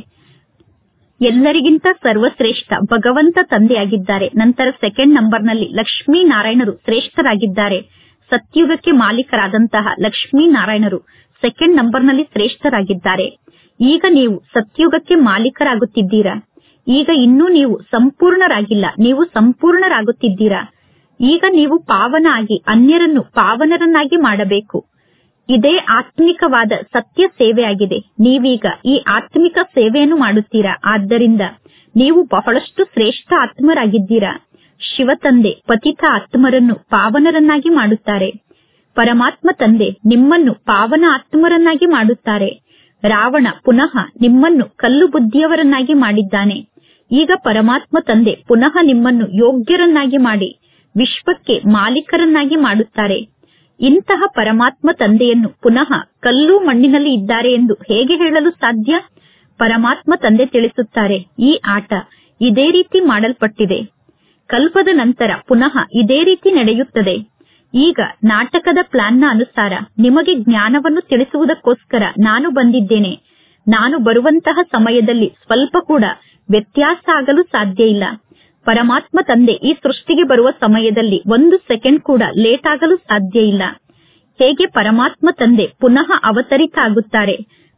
ಎಲ್ಲರಿಗಿಂತ ಸರ್ವಶ್ರೇಷ್ಠ ಭಗವಂತ ತಂದೆಯಾಗಿದ್ದಾರೆ ನಂತರ ಸೆಕೆಂಡ್ ನಂಬರ್ನಲ್ಲಿ ಲಕ್ಷ್ಮೀ ನಾರಾಯಣರು ಶ್ರೇಷ್ಠರಾಗಿದ್ದಾರೆ ಸತ್ಯುಗಕ್ಕೆ ಮಾಲೀಕರಾದಂತಹ ಲಕ್ಷ್ಮೀ ನಾರಾಯಣರು ಸೆಕೆಂಡ್ ನಂಬರ್ನಲ್ಲಿ ಶ್ರೇಷ್ಠರಾಗಿದ್ದಾರೆ ಈಗ ನೀವು ಸತ್ಯುಗಕ್ಕೆ ಮಾಲೀಕರಾಗುತ್ತಿದ್ದೀರಾ ಈಗ ಇನ್ನೂ ನೀವು ಸಂಪೂರ್ಣರಾಗಿಲ್ಲ ನೀವು ಸಂಪೂರ್ಣರಾಗುತ್ತಿದ್ದೀರಾ ಈಗ ನೀವು ಪಾವನ ಆಗಿ ಅನ್ಯರನ್ನು ಪಾವನರನ್ನಾಗಿ ಮಾಡಬೇಕು ಇದೇ ಆತ್ಮಿಕವಾದ ಸತ್ಯ ಸೇವೆಯಾಗಿದೆ ನೀವೀಗ ಈ ಆತ್ಮಿಕ ಸೇವೆಯನ್ನು ಮಾಡುತ್ತೀರಾ ಆದ್ದರಿಂದ ನೀವು ಬಹಳಷ್ಟು ಶ್ರೇಷ್ಠ ಆತ್ಮರಾಗಿದ್ದೀರಾ ಶಿವತಂದೆ ಪತಿತ ಆತ್ಮರನ್ನು ಪಾವನರನ್ನಾಗಿ ಮಾಡುತ್ತಾರೆ ಪರಮಾತ್ಮ ತಂದೆ ನಿಮ್ಮನ್ನು ಪಾವನ ಆತ್ಮರನ್ನಾಗಿ ಮಾಡುತ್ತಾರೆ ರಾವಣ ಪುನಃ ನಿಮ್ಮನ್ನು ಕಲ್ಲು ಬುದ್ಧಿಯವರನ್ನಾಗಿ ಮಾಡಿದ್ದಾನೆ ಈಗ ಪರಮಾತ್ಮ ತಂದೆ ಪುನಃ ನಿಮ್ಮನ್ನು ಯೋಗ್ಯರನ್ನಾಗಿ ಮಾಡಿ ವಿಶ್ವಕ್ಕೆ ಮಾಲೀಕರನ್ನಾಗಿ ಮಾಡುತ್ತಾರೆ ಇಂತಹ ಪರಮಾತ್ಮ ತಂದೆಯನ್ನು ಪುನಃ ಕಲ್ಲು ಮಣ್ಣಿನಲ್ಲಿ ಇದ್ದಾರೆ ಎಂದು ಹೇಗೆ ಹೇಳಲು ಸಾಧ್ಯ ಪರಮಾತ್ಮ ತಂದೆ ತಿಳಿಸುತ್ತಾರೆ ಈ ಆಟ ಇದೇ ರೀತಿ ಮಾಡಲ್ಪಟ್ಟಿದೆ ಕಲ್ಪದ ನಂತರ ಪುನಃ ಇದೇ ರೀತಿ ನಡೆಯುತ್ತದೆ ಈಗ ನಾಟಕದ ಪ್ಲಾನ್ನ ಅನುಸಾರ ನಿಮಗೆ ಜ್ಞಾನವನ್ನು ತಿಳಿಸುವುದಕ್ಕೋಸ್ಕರ ನಾನು ಬಂದಿದ್ದೇನೆ ನಾನು ಬರುವಂತಹ ಸಮಯದಲ್ಲಿ ಸ್ವಲ್ಪ ಕೂಡ ವ್ಯತ್ಯಾಸ ಆಗಲು ಸಾಧ್ಯ ಇಲ್ಲ ಪರಮಾತ್ಮ ತಂದೆ ಈ ಸೃಷ್ಟಿಗೆ ಬರುವ ಸಮಯದಲ್ಲಿ ಒಂದು ಸೆಕೆಂಡ್ ಕೂಡ ಲೇಟ್ ಆಗಲು ಸಾಧ್ಯ ಇಲ್ಲ ಹೇಗೆ ಪರಮಾತ್ಮ ತಂದೆ ಪುನಃ ಅವತರಿತ ಆಗುತ್ತಾರೆ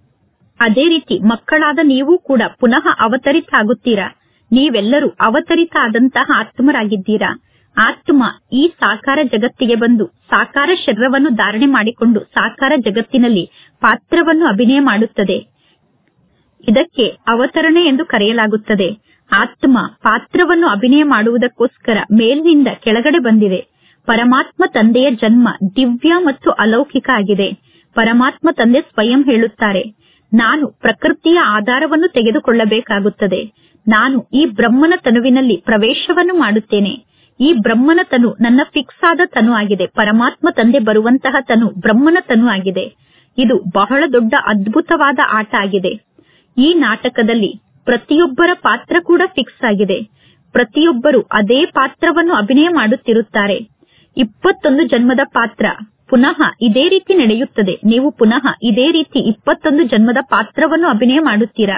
ಅದೇ ರೀತಿ ಮಕ್ಕಳಾದ ನೀವು ಕೂಡ ಪುನಃ ಅವತರಿತ ಆಗುತ್ತೀರಾ ನೀವೆಲ್ಲರೂ ಅವತರಿತ ಆದಂತಹ ಆತ್ಮರಾಗಿದ್ದೀರಾ ಆತ್ಮ ಈ ಸಾಕಾರ ಜಗತ್ತಿಗೆ ಬಂದು ಸಾಕಾರ ಶರೀರವನ್ನು ಧಾರಣೆ ಮಾಡಿಕೊಂಡು ಸಾಕಾರ ಜಗತ್ತಿನಲ್ಲಿ ಪಾತ್ರವನ್ನು ಅಭಿನಯ ಮಾಡುತ್ತದೆ ಇದಕ್ಕೆ ಅವತರಣೆ ಎಂದು ಕರೆಯಲಾಗುತ್ತದೆ ಆತ್ಮ ಪಾತ್ರವನ್ನು ಅಭಿನಯ ಮಾಡುವುದಕ್ಕೋಸ್ಕರ ಮೇಲಿನಿಂದ ಕೆಳಗಡೆ ಬಂದಿದೆ ಪರಮಾತ್ಮ ತಂದೆಯ ಜನ್ಮ ದಿವ್ಯ ಮತ್ತು ಅಲೌಕಿಕ ಆಗಿದೆ ಪರಮಾತ್ಮ ತಂದೆ ಸ್ವಯಂ ಹೇಳುತ್ತಾರೆ ನಾನು ಪ್ರಕೃತಿಯ ಆಧಾರವನ್ನು ತೆಗೆದುಕೊಳ್ಳಬೇಕಾಗುತ್ತದೆ ನಾನು ಈ ಬ್ರಹ್ಮನ ತನುವಿನಲ್ಲಿ ಪ್ರವೇಶವನ್ನು ಮಾಡುತ್ತೇನೆ ಈ ಬ್ರಹ್ಮನ ತನು ನನ್ನ ಫಿಕ್ಸ್ ಆದ ತನು ಆಗಿದೆ ಪರಮಾತ್ಮ ತಂದೆ ಬರುವಂತಹ ತನು ಬ್ರಹ್ಮನ ತನು ಆಗಿದೆ ಇದು ಬಹಳ ದೊಡ್ಡ ಅದ್ಭುತವಾದ ಆಟ ಆಗಿದೆ ಈ ನಾಟಕದಲ್ಲಿ ಪ್ರತಿಯೊಬ್ಬರ ಪಾತ್ರ ಕೂಡ ಫಿಕ್ಸ್ ಆಗಿದೆ ಪ್ರತಿಯೊಬ್ಬರು ಅದೇ ಪಾತ್ರವನ್ನು ಅಭಿನಯ ಮಾಡುತ್ತಿರುತ್ತಾರೆ ಇಪ್ಪತ್ತೊಂದು ಜನ್ಮದ ಪಾತ್ರ ಪುನಃ ಇದೇ ರೀತಿ ನಡೆಯುತ್ತದೆ ನೀವು ಪುನಃ ಇದೇ ರೀತಿ ಇಪ್ಪತ್ತೊಂದು ಜನ್ಮದ ಪಾತ್ರವನ್ನು ಅಭಿನಯ ಮಾಡುತ್ತೀರಾ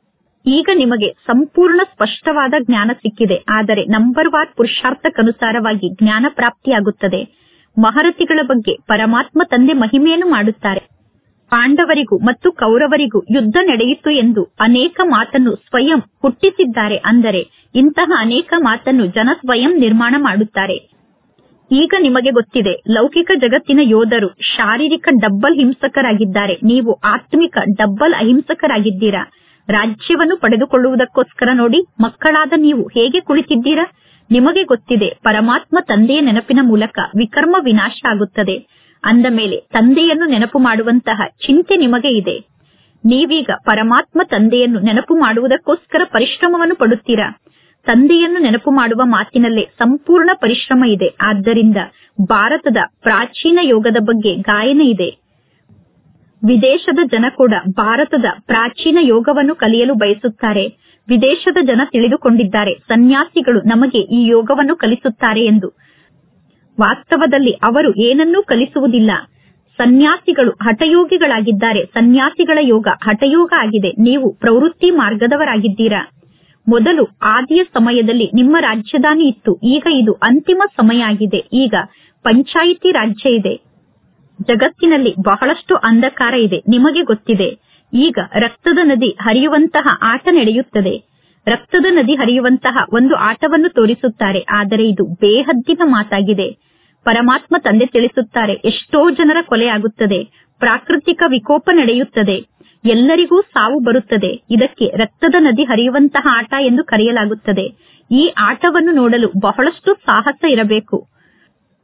ಈಗ ನಿಮಗೆ ಸಂಪೂರ್ಣ ಸ್ಪಷ್ಟವಾದ ಜ್ಞಾನ ಸಿಕ್ಕಿದೆ ಆದರೆ ನಂಬರ್ ವಾರ್ ಪುರುಷಾರ್ಥಕ್ಕನುಸಾರವಾಗಿ ಜ್ಞಾನ ಪ್ರಾಪ್ತಿಯಾಗುತ್ತದೆ ಮಹರತಿಗಳ ಬಗ್ಗೆ ಪರಮಾತ್ಮ ತಂದೆ ಮಹಿಮೆಯನ್ನು ಮಾಡುತ್ತಾರೆ ಪಾಂಡವರಿಗೂ ಮತ್ತು ಕೌರವರಿಗೂ ಯುದ್ಧ ನಡೆಯಿತು ಎಂದು ಅನೇಕ ಮಾತನ್ನು ಸ್ವಯಂ ಹುಟ್ಟಿಸಿದ್ದಾರೆ ಅಂದರೆ ಇಂತಹ ಅನೇಕ ಮಾತನ್ನು ಜನ ಸ್ವಯಂ ನಿರ್ಮಾಣ ಮಾಡುತ್ತಾರೆ ಈಗ ನಿಮಗೆ ಗೊತ್ತಿದೆ ಲೌಕಿಕ ಜಗತ್ತಿನ ಯೋಧರು ಶಾರೀರಿಕ ಡಬ್ಬಲ್ ಹಿಂಸಕರಾಗಿದ್ದಾರೆ ನೀವು ಆತ್ಮಿಕ ಡಬ್ಬಲ್ ಅಹಿಂಸಕರಾಗಿದ್ದೀರಾ ರಾಜ್ಯವನ್ನು ಪಡೆದುಕೊಳ್ಳುವುದಕ್ಕೋಸ್ಕರ ನೋಡಿ ಮಕ್ಕಳಾದ ನೀವು ಹೇಗೆ ಕುಳಿತಿದ್ದೀರಾ ನಿಮಗೆ ಗೊತ್ತಿದೆ ಪರಮಾತ್ಮ ತಂದೆಯ ನೆನಪಿನ ಮೂಲಕ ವಿಕರ್ಮ ವಿನಾಶ ಆಗುತ್ತದೆ ಅಂದ ಮೇಲೆ ತಂದೆಯನ್ನು ನೆನಪು ಮಾಡುವಂತಹ ಚಿಂತೆ ನಿಮಗೆ ಇದೆ ನೀವೀಗ ಪರಮಾತ್ಮ ತಂದೆಯನ್ನು ನೆನಪು ಮಾಡುವುದಕ್ಕೋಸ್ಕರ ಪರಿಶ್ರಮವನ್ನು ಪಡುತ್ತೀರಾ ತಂದೆಯನ್ನು ನೆನಪು ಮಾಡುವ ಮಾತಿನಲ್ಲೇ ಸಂಪೂರ್ಣ ಪರಿಶ್ರಮ ಇದೆ ಆದ್ದರಿಂದ ಭಾರತದ ಪ್ರಾಚೀನ ಯೋಗದ ಬಗ್ಗೆ ಗಾಯನ ಇದೆ ವಿದೇಶದ ಜನ ಕೂಡ ಭಾರತದ ಪ್ರಾಚೀನ ಯೋಗವನ್ನು ಕಲಿಯಲು ಬಯಸುತ್ತಾರೆ ವಿದೇಶದ ಜನ ತಿಳಿದುಕೊಂಡಿದ್ದಾರೆ ಸನ್ಯಾಸಿಗಳು ನಮಗೆ ಈ ಯೋಗವನ್ನು ಕಲಿಸುತ್ತಾರೆ ಎಂದು ವಾಸ್ತವದಲ್ಲಿ ಅವರು ಏನನ್ನೂ ಕಲಿಸುವುದಿಲ್ಲ ಸನ್ಯಾಸಿಗಳು ಹಠಯೋಗಿಗಳಾಗಿದ್ದಾರೆ ಸನ್ಯಾಸಿಗಳ ಯೋಗ ಹಠಯೋಗ ಆಗಿದೆ ನೀವು ಪ್ರವೃತ್ತಿ ಮಾರ್ಗದವರಾಗಿದ್ದೀರಾ ಮೊದಲು ಆದಿಯ ಸಮಯದಲ್ಲಿ ನಿಮ್ಮ ರಾಜ್ಯದಾನಿ ಇತ್ತು ಈಗ ಇದು ಅಂತಿಮ ಸಮಯ ಆಗಿದೆ ಈಗ ಪಂಚಾಯಿತಿ ರಾಜ್ಯ ಇದೆ ಜಗತ್ತಿನಲ್ಲಿ ಬಹಳಷ್ಟು ಅಂಧಕಾರ ಇದೆ ನಿಮಗೆ ಗೊತ್ತಿದೆ ಈಗ ರಕ್ತದ ನದಿ ಹರಿಯುವಂತಹ ಆಟ ನಡೆಯುತ್ತದೆ ರಕ್ತದ ನದಿ ಹರಿಯುವಂತಹ ಒಂದು ಆಟವನ್ನು ತೋರಿಸುತ್ತಾರೆ ಆದರೆ ಇದು ಬೇಹದ್ದಿನ ಮಾತಾಗಿದೆ ಪರಮಾತ್ಮ ತಂದೆ ತಿಳಿಸುತ್ತಾರೆ ಎಷ್ಟೋ ಜನರ ಕೊಲೆ ಆಗುತ್ತದೆ ಪ್ರಾಕೃತಿಕ ವಿಕೋಪ ನಡೆಯುತ್ತದೆ ಎಲ್ಲರಿಗೂ ಸಾವು ಬರುತ್ತದೆ ಇದಕ್ಕೆ ರಕ್ತದ ನದಿ ಹರಿಯುವಂತಹ ಆಟ ಎಂದು ಕರೆಯಲಾಗುತ್ತದೆ ಈ ಆಟವನ್ನು ನೋಡಲು ಬಹಳಷ್ಟು ಸಾಹಸ ಇರಬೇಕು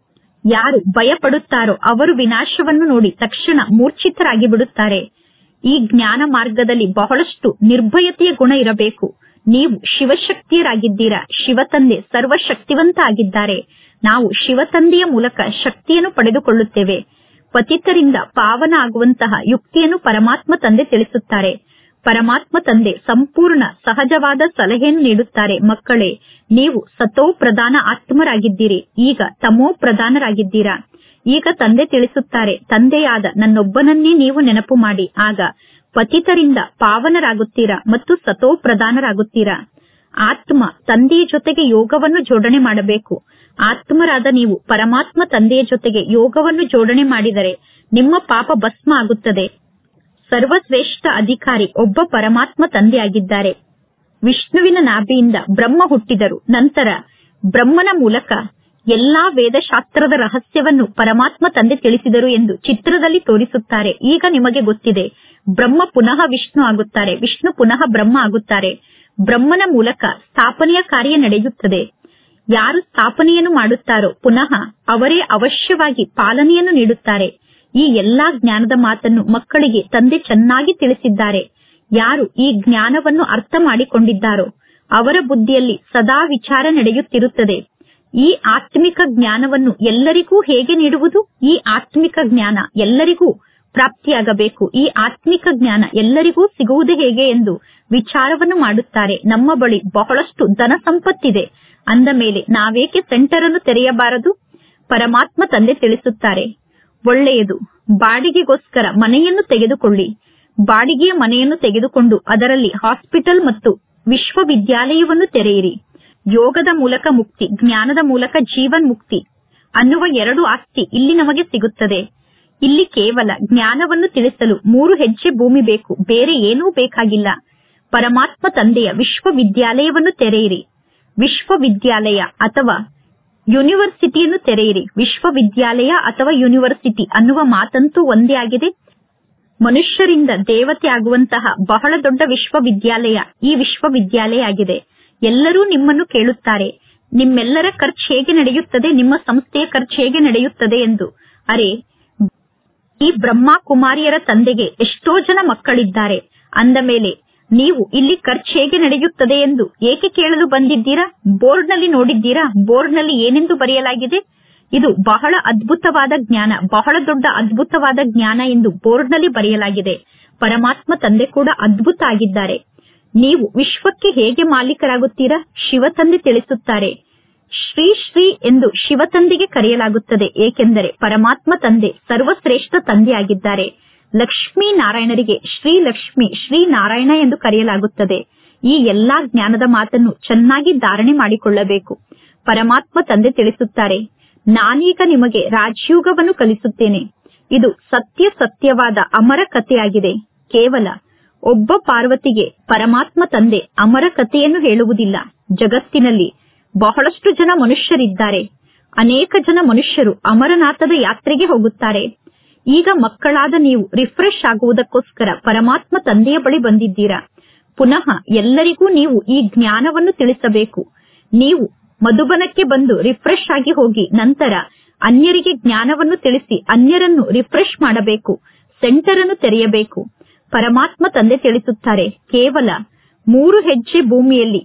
ಯಾರು ಭಯಪಡುತ್ತಾರೋ ಅವರು ವಿನಾಶವನ್ನು ನೋಡಿ ತಕ್ಷಣ ಮೂರ್ಛಿತರಾಗಿ ಬಿಡುತ್ತಾರೆ ಈ ಜ್ಞಾನ ಮಾರ್ಗದಲ್ಲಿ ಬಹಳಷ್ಟು ನಿರ್ಭಯತೆಯ ಗುಣ ಇರಬೇಕು ನೀವು ಶಿವಶಕ್ತಿಯರಾಗಿದ್ದೀರಾ ಶಿವತಂದೆ ಸರ್ವಶಕ್ತಿವಂತ ಆಗಿದ್ದಾರೆ ನಾವು ಶಿವತಂದೆಯ ಮೂಲಕ ಶಕ್ತಿಯನ್ನು ಪಡೆದುಕೊಳ್ಳುತ್ತೇವೆ ಪತಿತರಿಂದ ಪಾವನ ಆಗುವಂತಹ ಯುಕ್ತಿಯನ್ನು ಪರಮಾತ್ಮ ತಂದೆ ತಿಳಿಸುತ್ತಾರೆ ಪರಮಾತ್ಮ ತಂದೆ ಸಂಪೂರ್ಣ ಸಹಜವಾದ ಸಲಹೆಯನ್ನು ನೀಡುತ್ತಾರೆ ಮಕ್ಕಳೇ ನೀವು ಸತೋ ಪ್ರಧಾನ ಆತ್ಮರಾಗಿದ್ದೀರಿ ಈಗ ತಮೋ ಪ್ರಧಾನರಾಗಿದ್ದೀರಾ ಈಗ ತಂದೆ ತಿಳಿಸುತ್ತಾರೆ ತಂದೆಯಾದ ನನ್ನೊಬ್ಬನನ್ನೇ ನೀವು ನೆನಪು ಮಾಡಿ ಆಗ ಪತಿತರಿಂದ ಪಾವನರಾಗುತ್ತೀರಾ ಮತ್ತು ಸತೋ ಪ್ರಧಾನರಾಗುತ್ತೀರಾ ಆತ್ಮ ತಂದೆಯ ಜೊತೆಗೆ ಯೋಗವನ್ನು ಜೋಡಣೆ ಮಾಡಬೇಕು ಆತ್ಮರಾದ ನೀವು ಪರಮಾತ್ಮ ತಂದೆಯ ಜೊತೆಗೆ ಯೋಗವನ್ನು ಜೋಡಣೆ ಮಾಡಿದರೆ ನಿಮ್ಮ ಪಾಪ ಭಸ್ಮ ಆಗುತ್ತದೆ ಸರ್ವಶ್ರೇಷ್ಠ ಅಧಿಕಾರಿ ಒಬ್ಬ ಪರಮಾತ್ಮ ತಂದೆಯಾಗಿದ್ದಾರೆ ವಿಷ್ಣುವಿನ ನಾಭಿಯಿಂದ ಬ್ರಹ್ಮ ಹುಟ್ಟಿದರು ನಂತರ ಬ್ರಹ್ಮನ ಮೂಲಕ ಎಲ್ಲಾ ವೇದಶಾಸ್ತ್ರದ ರಹಸ್ಯವನ್ನು ಪರಮಾತ್ಮ ತಂದೆ ತಿಳಿಸಿದರು ಎಂದು ಚಿತ್ರದಲ್ಲಿ ತೋರಿಸುತ್ತಾರೆ ಈಗ ನಿಮಗೆ ಗೊತ್ತಿದೆ ಬ್ರಹ್ಮ ಪುನಃ ವಿಷ್ಣು ಆಗುತ್ತಾರೆ ವಿಷ್ಣು ಪುನಃ ಬ್ರಹ್ಮ ಆಗುತ್ತಾರೆ ಬ್ರಹ್ಮನ ಮೂಲಕ ಸ್ಥಾಪನೆಯ ಕಾರ್ಯ ನಡೆಯುತ್ತದೆ ಯಾರು ಸ್ಥಾಪನೆಯನ್ನು ಮಾಡುತ್ತಾರೋ ಪುನಃ ಅವರೇ ಅವಶ್ಯವಾಗಿ ಪಾಲನೆಯನ್ನು ನೀಡುತ್ತಾರೆ ಈ ಎಲ್ಲಾ ಜ್ಞಾನದ ಮಾತನ್ನು ಮಕ್ಕಳಿಗೆ ತಂದೆ ಚೆನ್ನಾಗಿ ತಿಳಿಸಿದ್ದಾರೆ ಯಾರು ಈ ಜ್ಞಾನವನ್ನು ಅರ್ಥ ಮಾಡಿಕೊಂಡಿದ್ದಾರೋ ಅವರ ಬುದ್ಧಿಯಲ್ಲಿ ಸದಾ ವಿಚಾರ ನಡೆಯುತ್ತಿರುತ್ತದೆ ಈ ಆತ್ಮಿಕ ಜ್ಞಾನವನ್ನು ಎಲ್ಲರಿಗೂ ಹೇಗೆ ನೀಡುವುದು ಈ ಆತ್ಮಿಕ ಜ್ಞಾನ ಎಲ್ಲರಿಗೂ ಪ್ರಾಪ್ತಿಯಾಗಬೇಕು ಈ ಆತ್ಮಿಕ ಜ್ಞಾನ ಎಲ್ಲರಿಗೂ ಸಿಗುವುದು ಹೇಗೆ ಎಂದು ವಿಚಾರವನ್ನು ಮಾಡುತ್ತಾರೆ ನಮ್ಮ ಬಳಿ ಬಹಳಷ್ಟು ಧನ ಸಂಪತ್ತಿದೆ ಅಂದ ಮೇಲೆ ನಾವೇಕೆ ಸೆಂಟರ್ ಅನ್ನು ತೆರೆಯಬಾರದು ಪರಮಾತ್ಮ ತಂದೆ ತಿಳಿಸುತ್ತಾರೆ ಒಳ್ಳೆಯದು ಬಾಡಿಗೆಗೋಸ್ಕರ ಮನೆಯನ್ನು ತೆಗೆದುಕೊಳ್ಳಿ ಬಾಡಿಗೆಯ ಮನೆಯನ್ನು ತೆಗೆದುಕೊಂಡು ಅದರಲ್ಲಿ ಹಾಸ್ಪಿಟಲ್ ಮತ್ತು ವಿಶ್ವವಿದ್ಯಾಲಯವನ್ನು ತೆರೆಯಿರಿ ಯೋಗದ ಮೂಲಕ ಮುಕ್ತಿ ಜ್ಞಾನದ ಮೂಲಕ ಜೀವನ್ ಮುಕ್ತಿ ಅನ್ನುವ ಎರಡು ಆಸ್ತಿ ಇಲ್ಲಿ ನಮಗೆ ಸಿಗುತ್ತದೆ ಇಲ್ಲಿ ಕೇವಲ ಜ್ಞಾನವನ್ನು ತಿಳಿಸಲು ಮೂರು ಹೆಜ್ಜೆ ಭೂಮಿ ಬೇಕು ಬೇರೆ ಏನೂ ಬೇಕಾಗಿಲ್ಲ ಪರಮಾತ್ಮ ತಂದೆಯ ವಿಶ್ವವಿದ್ಯಾಲಯವನ್ನು ತೆರೆಯಿರಿ ವಿಶ್ವವಿದ್ಯಾಲಯ ಅಥವಾ ಯೂನಿವರ್ಸಿಟಿಯನ್ನು ತೆರೆಯಿರಿ ವಿಶ್ವವಿದ್ಯಾಲಯ ಅಥವಾ ಯೂನಿವರ್ಸಿಟಿ ಅನ್ನುವ ಮಾತಂತೂ ಒಂದೇ ಆಗಿದೆ ಮನುಷ್ಯರಿಂದ ದೇವತೆ ಆಗುವಂತಹ ಬಹಳ ದೊಡ್ಡ ವಿಶ್ವವಿದ್ಯಾಲಯ ಈ ವಿಶ್ವವಿದ್ಯಾಲಯ ಆಗಿದೆ ಎಲ್ಲರೂ ನಿಮ್ಮನ್ನು ಕೇಳುತ್ತಾರೆ ನಿಮ್ಮೆಲ್ಲರ ಖರ್ಚು ಹೇಗೆ ನಡೆಯುತ್ತದೆ ನಿಮ್ಮ ಸಂಸ್ಥೆಯ ಖರ್ಚು ಹೇಗೆ ನಡೆಯುತ್ತದೆ ಎಂದು ಅರೆ ಈ ಬ್ರಹ್ಮ ಕುಮಾರಿಯರ ತಂದೆಗೆ ಎಷ್ಟೋ ಜನ ಮಕ್ಕಳಿದ್ದಾರೆ ಅಂದ ಮೇಲೆ ನೀವು ಇಲ್ಲಿ ಖರ್ಚು ಹೇಗೆ ನಡೆಯುತ್ತದೆ ಎಂದು ಏಕೆ ಕೇಳಲು ಬಂದಿದ್ದೀರಾ ಬೋರ್ಡ್ನಲ್ಲಿ ನೋಡಿದ್ದೀರಾ ಬೋರ್ಡ್ನಲ್ಲಿ ಏನೆಂದು ಬರೆಯಲಾಗಿದೆ ಇದು ಬಹಳ ಅದ್ಭುತವಾದ ಜ್ಞಾನ ಬಹಳ ದೊಡ್ಡ ಅದ್ಭುತವಾದ ಜ್ಞಾನ ಎಂದು ಬೋರ್ಡ್ನಲ್ಲಿ ಬರೆಯಲಾಗಿದೆ ಪರಮಾತ್ಮ ತಂದೆ ಕೂಡ ಅದ್ಭುತ ಆಗಿದ್ದಾರೆ ನೀವು ವಿಶ್ವಕ್ಕೆ ಹೇಗೆ ಮಾಲೀಕರಾಗುತ್ತೀರಾ ಶಿವತಂದೆ ತಿಳಿಸುತ್ತಾರೆ ಶ್ರೀ ಶ್ರೀ ಎಂದು ಶಿವತಂದೆಗೆ ಕರೆಯಲಾಗುತ್ತದೆ ಏಕೆಂದರೆ ಪರಮಾತ್ಮ ತಂದೆ ಸರ್ವಶ್ರೇಷ್ಠ ತಂದೆಯಾಗಿದ್ದಾರೆ ಲಕ್ಷ್ಮೀ ನಾರಾಯಣರಿಗೆ ಶ್ರೀ ಲಕ್ಷ್ಮಿ ಶ್ರೀ ನಾರಾಯಣ ಎಂದು ಕರೆಯಲಾಗುತ್ತದೆ ಈ ಎಲ್ಲಾ ಜ್ಞಾನದ ಮಾತನ್ನು ಚೆನ್ನಾಗಿ ಧಾರಣೆ ಮಾಡಿಕೊಳ್ಳಬೇಕು ಪರಮಾತ್ಮ ತಂದೆ ತಿಳಿಸುತ್ತಾರೆ ನಾನೀಗ ನಿಮಗೆ ರಾಜಯೋಗವನ್ನು ಕಲಿಸುತ್ತೇನೆ ಇದು ಸತ್ಯ ಸತ್ಯವಾದ ಅಮರ ಕಥೆಯಾಗಿದೆ ಕೇವಲ ಒಬ್ಬ ಪಾರ್ವತಿಗೆ ಪರಮಾತ್ಮ ತಂದೆ ಅಮರ ಕಥೆಯನ್ನು ಹೇಳುವುದಿಲ್ಲ ಜಗತ್ತಿನಲ್ಲಿ ಬಹಳಷ್ಟು ಜನ ಮನುಷ್ಯರಿದ್ದಾರೆ ಅನೇಕ ಜನ ಮನುಷ್ಯರು ಅಮರನಾಥದ ಯಾತ್ರೆಗೆ ಹೋಗುತ್ತಾರೆ ಈಗ ಮಕ್ಕಳಾದ ನೀವು ರಿಫ್ರೆಶ್ ಆಗುವುದಕ್ಕೋಸ್ಕರ ಪರಮಾತ್ಮ ತಂದೆಯ ಬಳಿ ಬಂದಿದ್ದೀರಾ ಪುನಃ ಎಲ್ಲರಿಗೂ ನೀವು ಈ ಜ್ಞಾನವನ್ನು ತಿಳಿಸಬೇಕು ನೀವು ಮಧುಬನಕ್ಕೆ ಬಂದು ರಿಫ್ರೆಶ್ ಆಗಿ ಹೋಗಿ ನಂತರ ಅನ್ಯರಿಗೆ ಜ್ಞಾನವನ್ನು ತಿಳಿಸಿ ಅನ್ಯರನ್ನು ರಿಫ್ರೆಶ್ ಮಾಡಬೇಕು ಸೆಂಟರ್ ಅನ್ನು ತೆರೆಯಬೇಕು ಪರಮಾತ್ಮ ತಂದೆ ತಿಳಿಸುತ್ತಾರೆ ಕೇವಲ ಮೂರು ಹೆಜ್ಜೆ ಭೂಮಿಯಲ್ಲಿ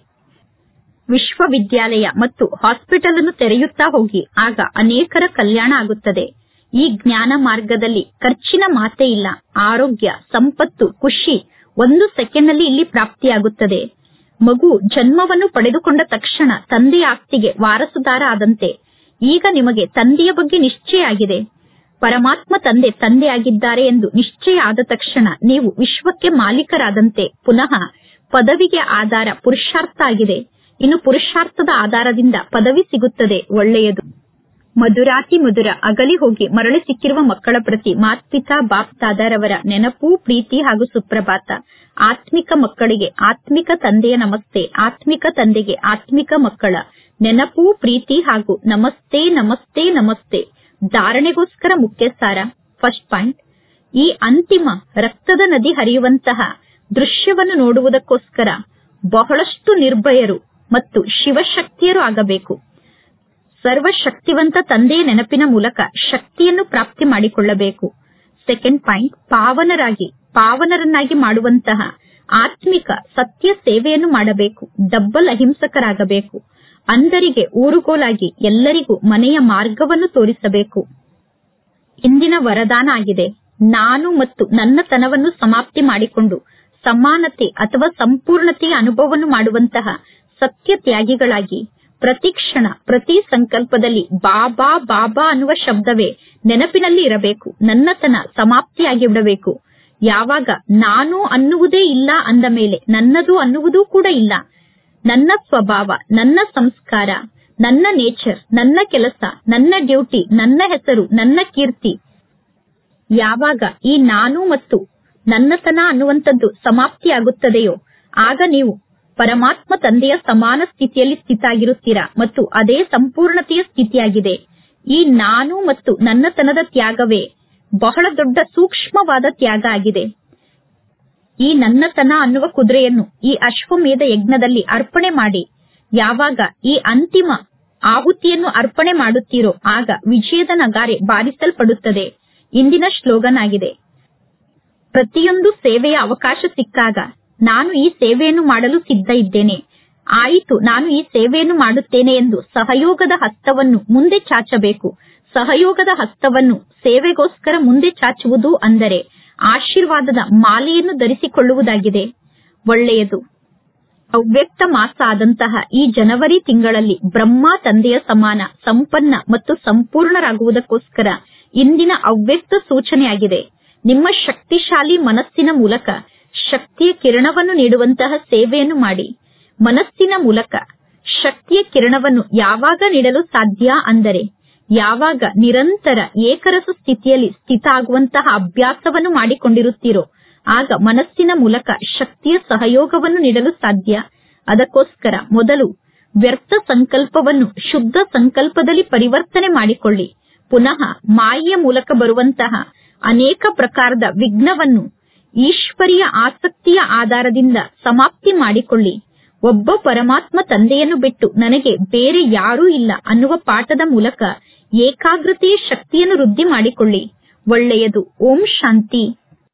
ವಿಶ್ವವಿದ್ಯಾಲಯ ಮತ್ತು ಹಾಸ್ಪಿಟಲ್ ಅನ್ನು ತೆರೆಯುತ್ತಾ ಹೋಗಿ ಆಗ ಅನೇಕರ ಕಲ್ಯಾಣ ಆಗುತ್ತದೆ ಈ ಜ್ಞಾನ ಮಾರ್ಗದಲ್ಲಿ ಖರ್ಚಿನ ಮಾತೇ ಇಲ್ಲ ಆರೋಗ್ಯ ಸಂಪತ್ತು ಖುಷಿ ಒಂದು ಸೆಕೆಂಡ್ನಲ್ಲಿ ಇಲ್ಲಿ ಪ್ರಾಪ್ತಿಯಾಗುತ್ತದೆ ಮಗು ಜನ್ಮವನ್ನು ಪಡೆದುಕೊಂಡ ತಕ್ಷಣ ತಂದೆಯ ಆಸ್ತಿಗೆ ವಾರಸುದಾರ ಆದಂತೆ ಈಗ ನಿಮಗೆ ತಂದೆಯ ಬಗ್ಗೆ ನಿಶ್ಚಯ ಆಗಿದೆ ಪರಮಾತ್ಮ ತಂದೆ ತಂದೆಯಾಗಿದ್ದಾರೆ ಎಂದು ನಿಶ್ಚಯ ಆದ ತಕ್ಷಣ ನೀವು ವಿಶ್ವಕ್ಕೆ ಮಾಲೀಕರಾದಂತೆ ಪುನಃ ಪದವಿಗೆ ಆಧಾರ ಪುರುಷಾರ್ಥ ಆಗಿದೆ ಇನ್ನು ಪುರುಷಾರ್ಥದ ಆಧಾರದಿಂದ ಪದವಿ ಸಿಗುತ್ತದೆ ಒಳ್ಳೆಯದು ಮಧುರಾತಿ ಮಧುರ ಅಗಲಿ ಹೋಗಿ ಮರಳಿ ಸಿಕ್ಕಿರುವ ಮಕ್ಕಳ ಪ್ರತಿ ಮಾತ್ಪಿತಾ ಬಾಪ್ ದಾದಾರವರ ನೆನಪು ಪ್ರೀತಿ ಹಾಗೂ ಸುಪ್ರಭಾತ ಆತ್ಮಿಕ ಮಕ್ಕಳಿಗೆ ಆತ್ಮಿಕ ತಂದೆಯ ನಮಸ್ತೆ ಆತ್ಮಿಕ ತಂದೆಗೆ ಆತ್ಮಿಕ ಮಕ್ಕಳ ನೆನಪು ಪ್ರೀತಿ ಹಾಗೂ ನಮಸ್ತೆ ನಮಸ್ತೆ ನಮಸ್ತೆ ಧಾರಣೆಗೋಸ್ಕರ ಮುಖ್ಯ ಸಾರ ಫಸ್ಟ್ ಪಾಯಿಂಟ್ ಈ ಅಂತಿಮ ರಕ್ತದ ನದಿ ಹರಿಯುವಂತಹ ದೃಶ್ಯವನ್ನು ನೋಡುವುದಕ್ಕೋಸ್ಕರ ಬಹಳಷ್ಟು ನಿರ್ಭಯರು ಮತ್ತು ಶಿವಶಕ್ತಿಯರು ಆಗಬೇಕು ಸರ್ವಶಕ್ತಿವಂತ ತಂದೆಯ ನೆನಪಿನ ಮೂಲಕ ಶಕ್ತಿಯನ್ನು ಪ್ರಾಪ್ತಿ ಮಾಡಿಕೊಳ್ಳಬೇಕು ಸೆಕೆಂಡ್ ಪಾಯಿಂಟ್ ಪಾವನರಾಗಿ ಪಾವನರನ್ನಾಗಿ ಮಾಡುವಂತಹ ಆತ್ಮಿಕ ಸತ್ಯ ಸೇವೆಯನ್ನು ಮಾಡಬೇಕು ಡಬ್ಬಲ್ ಅಹಿಂಸಕರಾಗಬೇಕು ಅಂಧರಿಗೆ ಊರುಗೋಲಾಗಿ ಎಲ್ಲರಿಗೂ ಮನೆಯ ಮಾರ್ಗವನ್ನು ತೋರಿಸಬೇಕು ಇಂದಿನ ವರದಾನ ಆಗಿದೆ ನಾನು ಮತ್ತು ನನ್ನತನವನ್ನು ಸಮಾಪ್ತಿ ಮಾಡಿಕೊಂಡು ಸಮಾನತೆ ಅಥವಾ ಸಂಪೂರ್ಣತೆಯ ಅನುಭವವನ್ನು ಮಾಡುವಂತಹ ಸತ್ಯ ತ್ಯಾಗಿಗಳಾಗಿ ಪ್ರತಿ ಕ್ಷಣ ಪ್ರತಿ ಸಂಕಲ್ಪದಲ್ಲಿ ಬಾಬಾ ಬಾಬಾ ಅನ್ನುವ ಶಬ್ದವೇ ನೆನಪಿನಲ್ಲಿ ಇರಬೇಕು ನನ್ನತನ ಸಮಾಪ್ತಿಯಾಗಿ ಬಿಡಬೇಕು ಯಾವಾಗ ನಾನು ಅನ್ನುವುದೇ ಇಲ್ಲ ಅಂದ ಮೇಲೆ ನನ್ನದು ಅನ್ನುವುದೂ ಕೂಡ ಇಲ್ಲ ನನ್ನ ಸ್ವಭಾವ ನನ್ನ ಸಂಸ್ಕಾರ ನನ್ನ ನೇಚರ್ ನನ್ನ ಕೆಲಸ ನನ್ನ ಡ್ಯೂಟಿ ನನ್ನ ಹೆಸರು ನನ್ನ ಕೀರ್ತಿ ಯಾವಾಗ ಈ ನಾನು ಮತ್ತು ನನ್ನತನ ಅನ್ನುವಂಥದ್ದು ಸಮಾಪ್ತಿಯಾಗುತ್ತದೆಯೋ ಆಗ ನೀವು ಪರಮಾತ್ಮ ತಂದೆಯ ಸಮಾನ ಸ್ಥಿತಿಯಲ್ಲಿ ಸ್ಥಿತಾಗಿರುತ್ತೀರಾ ಮತ್ತು ಅದೇ ಸಂಪೂರ್ಣತೆಯ ಸ್ಥಿತಿಯಾಗಿದೆ ಈ ನಾನು ಮತ್ತು ನನ್ನತನದ ತ್ಯಾಗವೇ ಬಹಳ ದೊಡ್ಡ ಸೂಕ್ಷ್ಮವಾದ ತ್ಯಾಗ ಆಗಿದೆ ಈ ನನ್ನತನ ಅನ್ನುವ ಕುದುರೆಯನ್ನು ಈ ಅಶ್ವಮೇಧ ಯಜ್ಞದಲ್ಲಿ ಅರ್ಪಣೆ ಮಾಡಿ ಯಾವಾಗ ಈ ಅಂತಿಮ ಆಹುತಿಯನ್ನು ಅರ್ಪಣೆ ಮಾಡುತ್ತೀರೋ ಆಗ ವಿಜಯದ ನಗಾರೆ ಬಾರಿಸಲ್ಪಡುತ್ತದೆ ಇಂದಿನ ಶ್ಲೋಗನ್ ಆಗಿದೆ ಪ್ರತಿಯೊಂದು ಸೇವೆಯ ಅವಕಾಶ ಸಿಕ್ಕಾಗ ನಾನು ಈ ಸೇವೆಯನ್ನು ಮಾಡಲು ಸಿದ್ಧ ಇದ್ದೇನೆ ಆಯಿತು ನಾನು ಈ ಸೇವೆಯನ್ನು ಮಾಡುತ್ತೇನೆ ಎಂದು ಸಹಯೋಗದ ಹಸ್ತವನ್ನು ಮುಂದೆ ಚಾಚಬೇಕು ಸಹಯೋಗದ ಹಸ್ತವನ್ನು ಸೇವೆಗೋಸ್ಕರ ಮುಂದೆ ಚಾಚುವುದು ಅಂದರೆ ಆಶೀರ್ವಾದದ ಮಾಲೆಯನ್ನು ಧರಿಸಿಕೊಳ್ಳುವುದಾಗಿದೆ ಒಳ್ಳೆಯದು ಅವ್ಯಕ್ತ ಮಾಸ ಆದಂತಹ ಈ ಜನವರಿ ತಿಂಗಳಲ್ಲಿ ಬ್ರಹ್ಮ ತಂದೆಯ ಸಮಾನ ಸಂಪನ್ನ ಮತ್ತು ಸಂಪೂರ್ಣರಾಗುವುದಕ್ಕೋಸ್ಕರ ಇಂದಿನ ಅವ್ಯಕ್ತ ಸೂಚನೆಯಾಗಿದೆ ನಿಮ್ಮ ಶಕ್ತಿಶಾಲಿ ಮನಸ್ಸಿನ ಮೂಲಕ ಶಕ್ತಿಯ ಕಿರಣವನ್ನು ನೀಡುವಂತಹ ಸೇವೆಯನ್ನು ಮಾಡಿ ಮನಸ್ಸಿನ ಮೂಲಕ ಶಕ್ತಿಯ ಕಿರಣವನ್ನು ಯಾವಾಗ ನೀಡಲು ಸಾಧ್ಯ ಅಂದರೆ ಯಾವಾಗ ನಿರಂತರ ಏಕರಸ ಸ್ಥಿತಿಯಲ್ಲಿ ಸ್ಥಿತ ಆಗುವಂತಹ ಅಭ್ಯಾಸವನ್ನು ಮಾಡಿಕೊಂಡಿರುತ್ತೀರೋ ಆಗ ಮನಸ್ಸಿನ ಮೂಲಕ ಶಕ್ತಿಯ ಸಹಯೋಗವನ್ನು ನೀಡಲು ಸಾಧ್ಯ ಅದಕ್ಕೋಸ್ಕರ ಮೊದಲು ವ್ಯರ್ಥ ಸಂಕಲ್ಪವನ್ನು ಶುದ್ಧ ಸಂಕಲ್ಪದಲ್ಲಿ ಪರಿವರ್ತನೆ ಮಾಡಿಕೊಳ್ಳಿ ಪುನಃ ಮಾಯೆಯ ಮೂಲಕ ಬರುವಂತಹ ಅನೇಕ ಪ್ರಕಾರದ ವಿಘ್ನವನ್ನು ಈಶ್ವರಿಯ ಆಸಕ್ತಿಯ ಆಧಾರದಿಂದ ಸಮಾಪ್ತಿ ಮಾಡಿಕೊಳ್ಳಿ ಒಬ್ಬ ಪರಮಾತ್ಮ ತಂದೆಯನ್ನು ಬಿಟ್ಟು ನನಗೆ ಬೇರೆ ಯಾರೂ ಇಲ್ಲ ಅನ್ನುವ ಪಾಠದ ಮೂಲಕ ಏಕಾಗ್ರತೆಯ ಶಕ್ತಿಯನ್ನು ವೃದ್ಧಿ ಮಾಡಿಕೊಳ್ಳಿ ಒಳ್ಳೆಯದು ಓಂ ಶಾಂತಿ